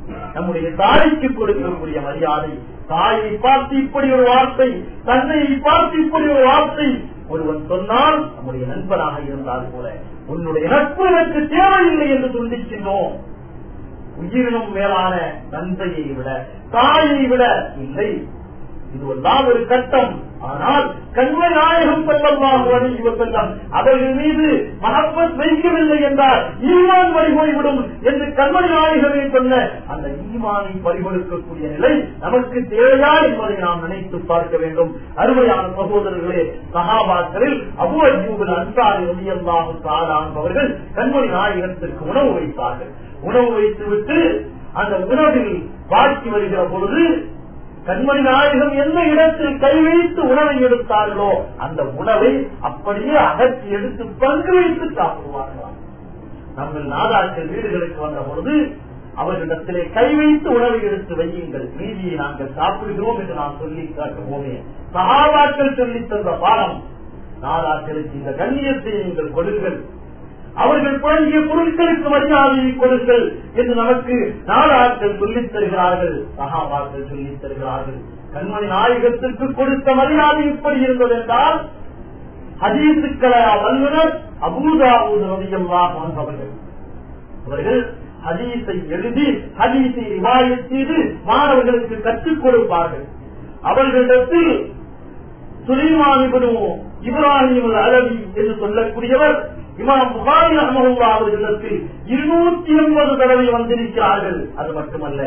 Speaker 1: நம்முடைய தாய்க்கு கொடுக்கக்கூடிய மரியாதை தாயை பார்த்து இப்படி ஒரு வார்த்தை தந்தையை பார்த்து இப்படி ஒரு வார்த்தை ஒருவன் சொன்னால் நம்முடைய நண்பனாக இருந்தால் கூட உன்னுடைய நட்பு எனக்கு தேவையில்லை என்று சொல்லிக்கின்றோம் உயிரினும் மேலான நன்மையை விட தாயை விட இல்லை இது எல்லாம் ஒரு கட்டம் ஆனால் கண்மை நாயகம் செல்லலாம் இவர்கள் அவர்கள் மீது மகப்பத் வைக்கவில்லை என்றால் ஈமான் பறிபோய்விடும் என்று கண்மணி நாயகமே சொன்ன அந்த ஈமானை பறிகொடுக்கக்கூடிய நிலை நமக்கு தேவையா என்பதை நாம் நினைத்து பார்க்க வேண்டும் அருமையான சகோதரர்களே சகாபாக்களில் அபுவஜூபில் அன்சாரி ஒலியல்லாஹு தாரான் அவர்கள் கண்மணி நாயகத்திற்கு உணவு வைத்தார்கள் உணவு வைத்துவிட்டு அந்த உணவில் வாழ்க்கை வருகிற பொழுது கண்மணி நாயகம் எந்த இடத்தில் கை வைத்து உணவை எடுத்தார்களோ அந்த உணவை அப்படியே அகற்றி எடுத்து பங்கு வைத்து சாப்பிடுவார்களாம் நம்ம நாதாக்கள் வீடுகளுக்கு வந்த பொழுது அவர்களிடத்திலே கை வைத்து உணவை எடுத்து வையுங்கள் மீதியை நாங்கள் சாப்பிடுகிறோம் என்று நாம் சொல்லி காட்டுவோமே சகாபாக்கள் சொல்லி தந்த பாடம் நாதாக்களுக்கு இந்த கண்ணியத்தை நீங்கள் கொடுங்கள் அவர்கள் புழங்கிய பொருட்களுக்கு மரியாதையை கொடுங்கள் என்று நமக்கு நாடாக்கள் சொல்லித் தருகிறார்கள் சகாபாக்கள் சொல்லித் தருகிறார்கள் கண்மணி நாயகத்திற்கு கொடுத்த மரியாதை இப்படி இருந்தது என்றால் ஹதீசுக்கள வல்லுநர் அபூதாபூத ரவியல்லாஹ் அவர்கள் அவர்கள் ஹதீஸை எழுதி ஹதீஸை ரிவாயத் செய்து மாணவர்களுக்கு கற்றுக் கொடுப்பார்கள் அவர்களிடத்தில் சுலைமான் இப்ராஹிம் அலவி என்று சொல்லக்கூடியவர் இமாம் புகாரி அஹமதுல்லா அவர்களிடத்தில் இருநூத்தி எண்பது தடவை வந்திருக்கிறார்கள் அது மட்டுமல்ல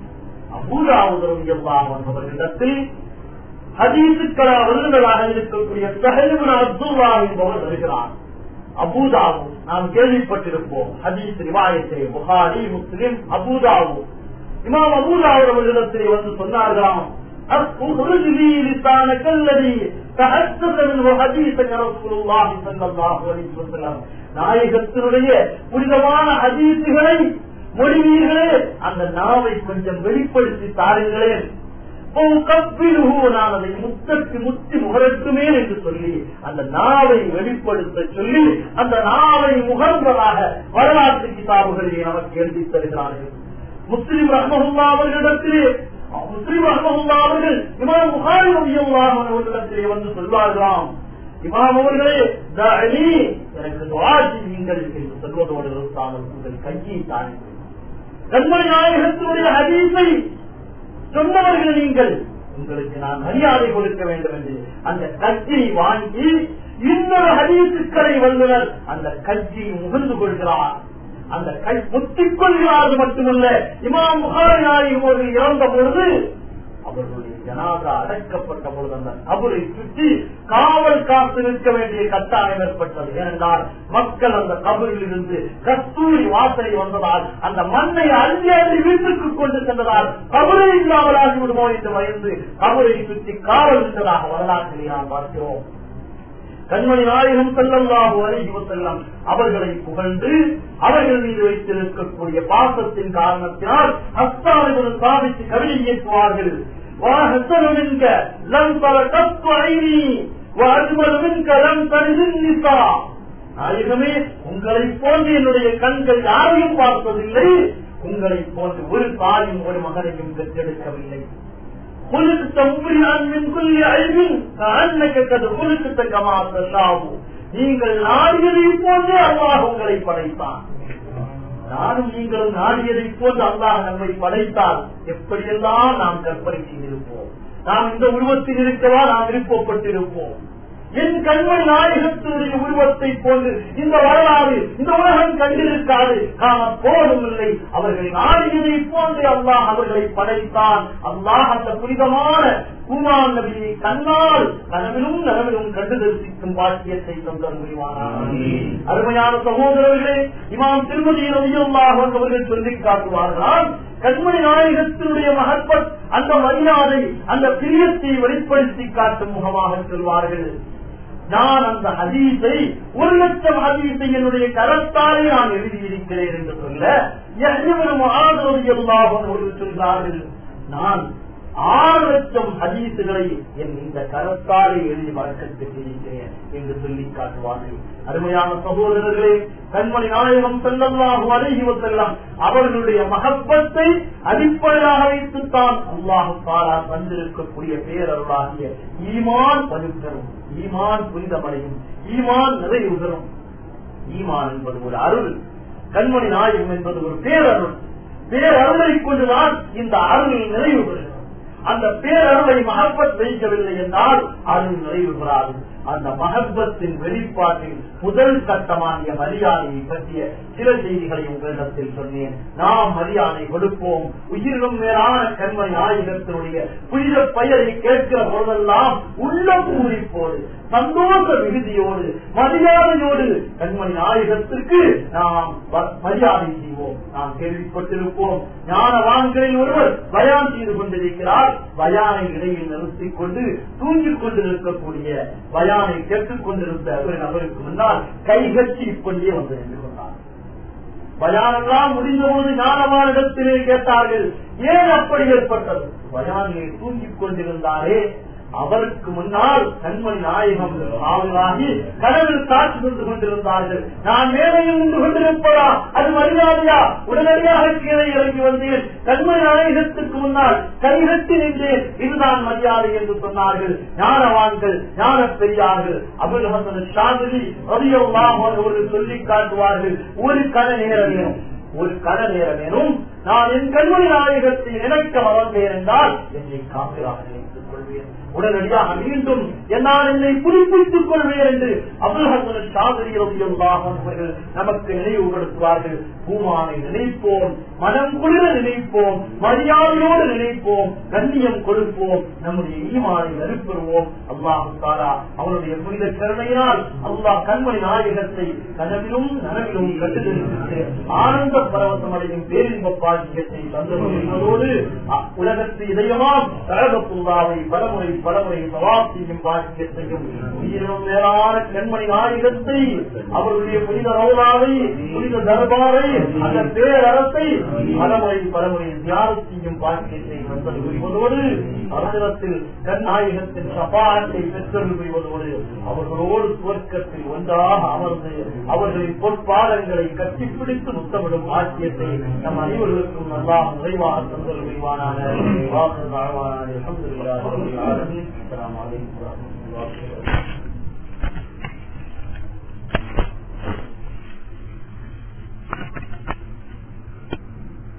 Speaker 1: அபூதாவுதரவியல்லாஹன் அவர்களிடத்தில் ஹதீசுக்களா வருடங்களாக இருக்கக்கூடிய சஹலிபின் அப்துல்லா என்பவர் வருகிறார் அபூதாவு நாம் கேள்விப்பட்டிருப்போம் ஹதீஸ் ரிவாயத்திலே புகாரி முஸ்லிம் அபூதாவு இமாம் அபூதாவு அவர்களிடத்திலே வந்து சொன்னார்களாம் اخرج لي لسانك الذي تحدث منه حديثك رسول الله صلى الله عليه وسلم நாயகத்தினுடைய புனிதமான ஹதீசுகளை மொழிவீர்களே அந்த நாவை கொஞ்சம் வெளிப்படுத்தி தாருங்களேன் நான் அதை முத்தற்கு முத்தி முகரட்டுமே என்று சொல்லி அந்த நாவை வெளிப்படுத்த சொல்லி அந்த நாவை முகர்வதாக வரலாற்று கிதாபுகளிலே நமக்கு எழுதி தருகிறார்கள் முஸ்லிம் ரஹ்மஹுல்லா அவர்களிடத்திலே முஸ்லிம் ரஹ்மஹுல்லா அவர்கள் இமாம் புகாரி ரலியல்லாஹு அன்ஹு அவர்களிடத்திலே வந்து சொல்வார்களாம் இமாம் அவர்களே தஅனி எனக்கு துஆ செய்யுங்கள் என்று சொல்வதோடு நிறுத்தாமல் உங்கள் கையை தாருங்கள் கண்மணி நாயகத்தினுடைய ஹதீஸை சொன்னவர்கள் நீங்கள் உங்களுக்கு நான் மரியாதை கொடுக்க வேண்டும் என்று அந்த கட்சியை வாங்கி இன்னொரு ஹதீசுக்களை வல்லுனர் அந்த கட்சியை முகர்ந்து கொள்கிறார் அந்த கை முத்திக் கொள்கிறார்கள் மட்டுமல்ல இமாம் புகாரி நாயகம் அவர்கள் இறந்த பொழுது அவர்களுடைய ஜனாதா அடக்கப்பட்ட பொழுது அந்த கபரை சுற்றி காவல் காத்து நிற்க வேண்டிய கட்டாயம் ஏற்பட்டது ஏனென்றால் மக்கள் அந்த கபரில் இருந்து கஸ்தூரி வாசனை வந்ததால் அந்த மண்ணை அள்ளி அள்ளி வீட்டுக்கு கொண்டு சென்றதால் கபரை இல்லாமலாகி விடுமோ என்று பயந்து கபரை சுற்றி காவல் நின்றதாக வரலாற்றிலே நாம் பார்க்கிறோம் கண்மணி நாயகம் செல்லல்லாஹு அலைஹி செல்லம் அவர்களை புகழ்ந்து அவர்கள் மீது வைத்திருக்கக்கூடிய பாசத்தின் காரணத்தினால் ஹஸ்தானிகள் சாதித்து கவிதை இயக்குவார்கள் وأحسن منك لم تر قط عيني وأجمل منك لم تلد النساء நாயகமே உங்களை போன்று என்னுடைய கண்கள் யாரையும் பார்த்ததில்லை உங்களை போன்று ஒரு தாயும் ஒரு மகனையும் பெற்றெடுக்கவில்லை خلقت مبرئا من كل عيب كأنك قد خلقت كما تشاء நீங்கள் நாடியதை போன்றே அல்லாஹ் உங்களை படைத்தான் நானும் நீங்களும் நாடியதை போன்று அல்லாஹ் நம்மை படைத்தால் எப்படியெல்லாம் நாம் கற்பனை செய்திருப்போம் நாம் இந்த உருவத்தில் இருக்கவா நாம் விருப்பப்பட்டிருப்போம் என் கண்மணி நாயகத்தினுடைய உருவத்தை போன்று இந்த வரலாறு இந்த உலகம் கண்டிருக்காது காண போதும் இல்லை அவர்கள் நாடியதை போன்று அல்லாஹ் அவர்களை படைத்தான் அல்லாஹ் அந்த புனிதமான குமார் நபியை கண்ணால் கனவிலும் நனவிலும் கண்டு தரிசிக்கும் பாக்கியத்தை தந்தர் புரிவானார் அருமையான சகோதரர்களே இமாம் திருமதி ரவியுல்லாஹ் அவர்கள் சொல்லி காட்டுவார்களால் கண்மணி நாயகத்தினுடைய மகற்பத் அந்த மரியாதை அந்த பிரியத்தை வெளிப்படுத்தி காட்டும் முகமாக சொல்வார்கள் நான் அந்த ஹதீஸை ஒரு லட்சம் ஹதீஸை என்னுடைய கரத்தாலே நான் எழுதியிருக்கிறேன் என்று சொல்ல எல்லாரும் சொல்கிறார்கள் நான் ஆறு லட்சம் ஹதீசுகளை என் இந்த கரத்தாலே எழுதி வழக்கத்து செய்கிறேன் என்று சொல்லி காட்டுவார்கள் அருமையான சகோதரர்களே கண்மணி நாயகம் செல்லல்லாஹு அழகி வசல்லாம் அவர்களுடைய மகப்பத்தை அடிப்படையாக வைத்துத்தான் அல்லாஹு தாரா தந்திருக்கக்கூடிய பேரருளாகிய ஈமான் பழுத்தரும் ஈமான் புனிதமடையும் ஈமான் நிறைவு பெறும் ஈமான் என்பது ஒரு அருள் கண்மணி நாயகம் என்பது ஒரு பேரருள் பேரருளை கொண்டுதான் இந்த அருள் நிறைவு பெறுகிறது அந்த பேரருளை மகப்பத் வைக்கவில்லை என்றால் அருள் நிறைவு பெறாது அந்த மகப்பத்தின் வெளிப்பாட்டில் முதல் கட்டமாகிய மரியாதையை பற்றிய சில செய்திகளை உங்களிடத்தில் சொன்னேன் நாம் மரியாதை கொடுப்போம் உயிரினும் மேலான கண்மணி நாயகத்தினுடைய புனித பெயரை கேட்கிற பொழுதெல்லாம் உள்ள பூரிப்போடு சந்தோஷ விகுதியோடு மரியாதையோடு கண்மணி நாயகத்திற்கு நாம் மரியாதை செய்வோம் நாம் கேள்விப்பட்டிருப்போம் ஞானவான்களில் ஒருவர் பயான் செய்து கொண்டிருக்கிறார் பயானை இடையில் நிறுத்திக் கொண்டு தூங்கிக் கொண்டிருக்கக்கூடிய பயானை கேட்டுக் கொண்டிருந்த ஒரு நபருக்கு முன்னால் கைகட்டி கொண்டே வந்து நின்று கொண்டார் பயானெல்லாம் முடிந்தபோது ஞானமான இடத்திலே கேட்டார்கள் ஏன் அப்படி ஏற்பட்டது பயானியை தூங்கிக் கொண்டிருந்தாரே அவருக்கு முன்னால் கண்மணி நாயகம் ஆகி கனவில் காட்சி கொண்டு கொண்டிருந்தார்கள் நான் மேலையும் நின்று கொண்டிருப்பதா அது மரியாதையா உடனடியாக கீழே இறங்கி வந்தேன் கண்மணி நாயகத்திற்கு முன்னால் கைகட்டி நின்றேன் இதுதான் மரியாதை என்று சொன்னார்கள் ஞானவான்கள் ஞான பெரியார்கள் அபுல் ஹசன் ஷாதிரி ரவியெல்லாம் அவர்கள் சொல்லி காட்டுவார்கள் ஒரு கன நேரம் வேணும் ஒரு கன நேரம் வேணும் நான் என் கண்மணி நாயகத்தை நினைக்க மறந்தேன் என்றால் என்னை காப்பிராக நினைத்துக் கொள்வேன் உடனடியாக மீண்டும் என்னால் என்னை புதுப்பித்துக் கொள்வேன் என்று அபுல்ஹசன் அவர்கள் நமக்கு நினைவுபடுத்துவார்கள் பூமானை நினைப்போம் மனம் குளிர நினைப்போம் மரியாதையோடு நினைப்போம் கண்ணியம் கொடுப்போம் நம்முடைய ஈமானை நெருப்பெறுவோம் அல்லாஹு தாரா அவனுடைய புனித கருணையினால் அல்லாஹ் கண்மணி நாயகத்தை கனவிலும் நனவிலும் கட்டுதலுக்கு ஆனந்த பரவசம் அடையும் பேரின்ப பாக்கியத்தை தந்ததோடு உலகத்து இதயமாம் கழகப்புல்லாவை பலமுறை பலமுறை சவாப் செய்யும் பாக்கியத்தையும் உயிரினும் மேலான கண்மணி நாயகத்தை அவருடைய புனித ரவுலாவை புனித தர்பாரை அந்த பேரரசை பலமுறை பலமுறை தியானம் செய்யும் பாக்கியத்தை தந்தது புரிவதோடு அவசரத்தில் கண்ணாயகத்தின் சபாத்தை பெற்றல் புரிவதோடு அவர்களோடு சுவர்க்கத்தில் ஒன்றாக அமர்ந்து அவர்களின் பொற்பாதங்களை கட்டிப்பிடித்து முத்தமிடும் பாக்கியத்தை நம் அனைவர்களுக்கும் நல்லா நிறைவாக தந்தல் புரிவானான வாக்கு தாழ்வானான அலமதுல்லாஹி السلام عليكم ورحمة الله وبركاته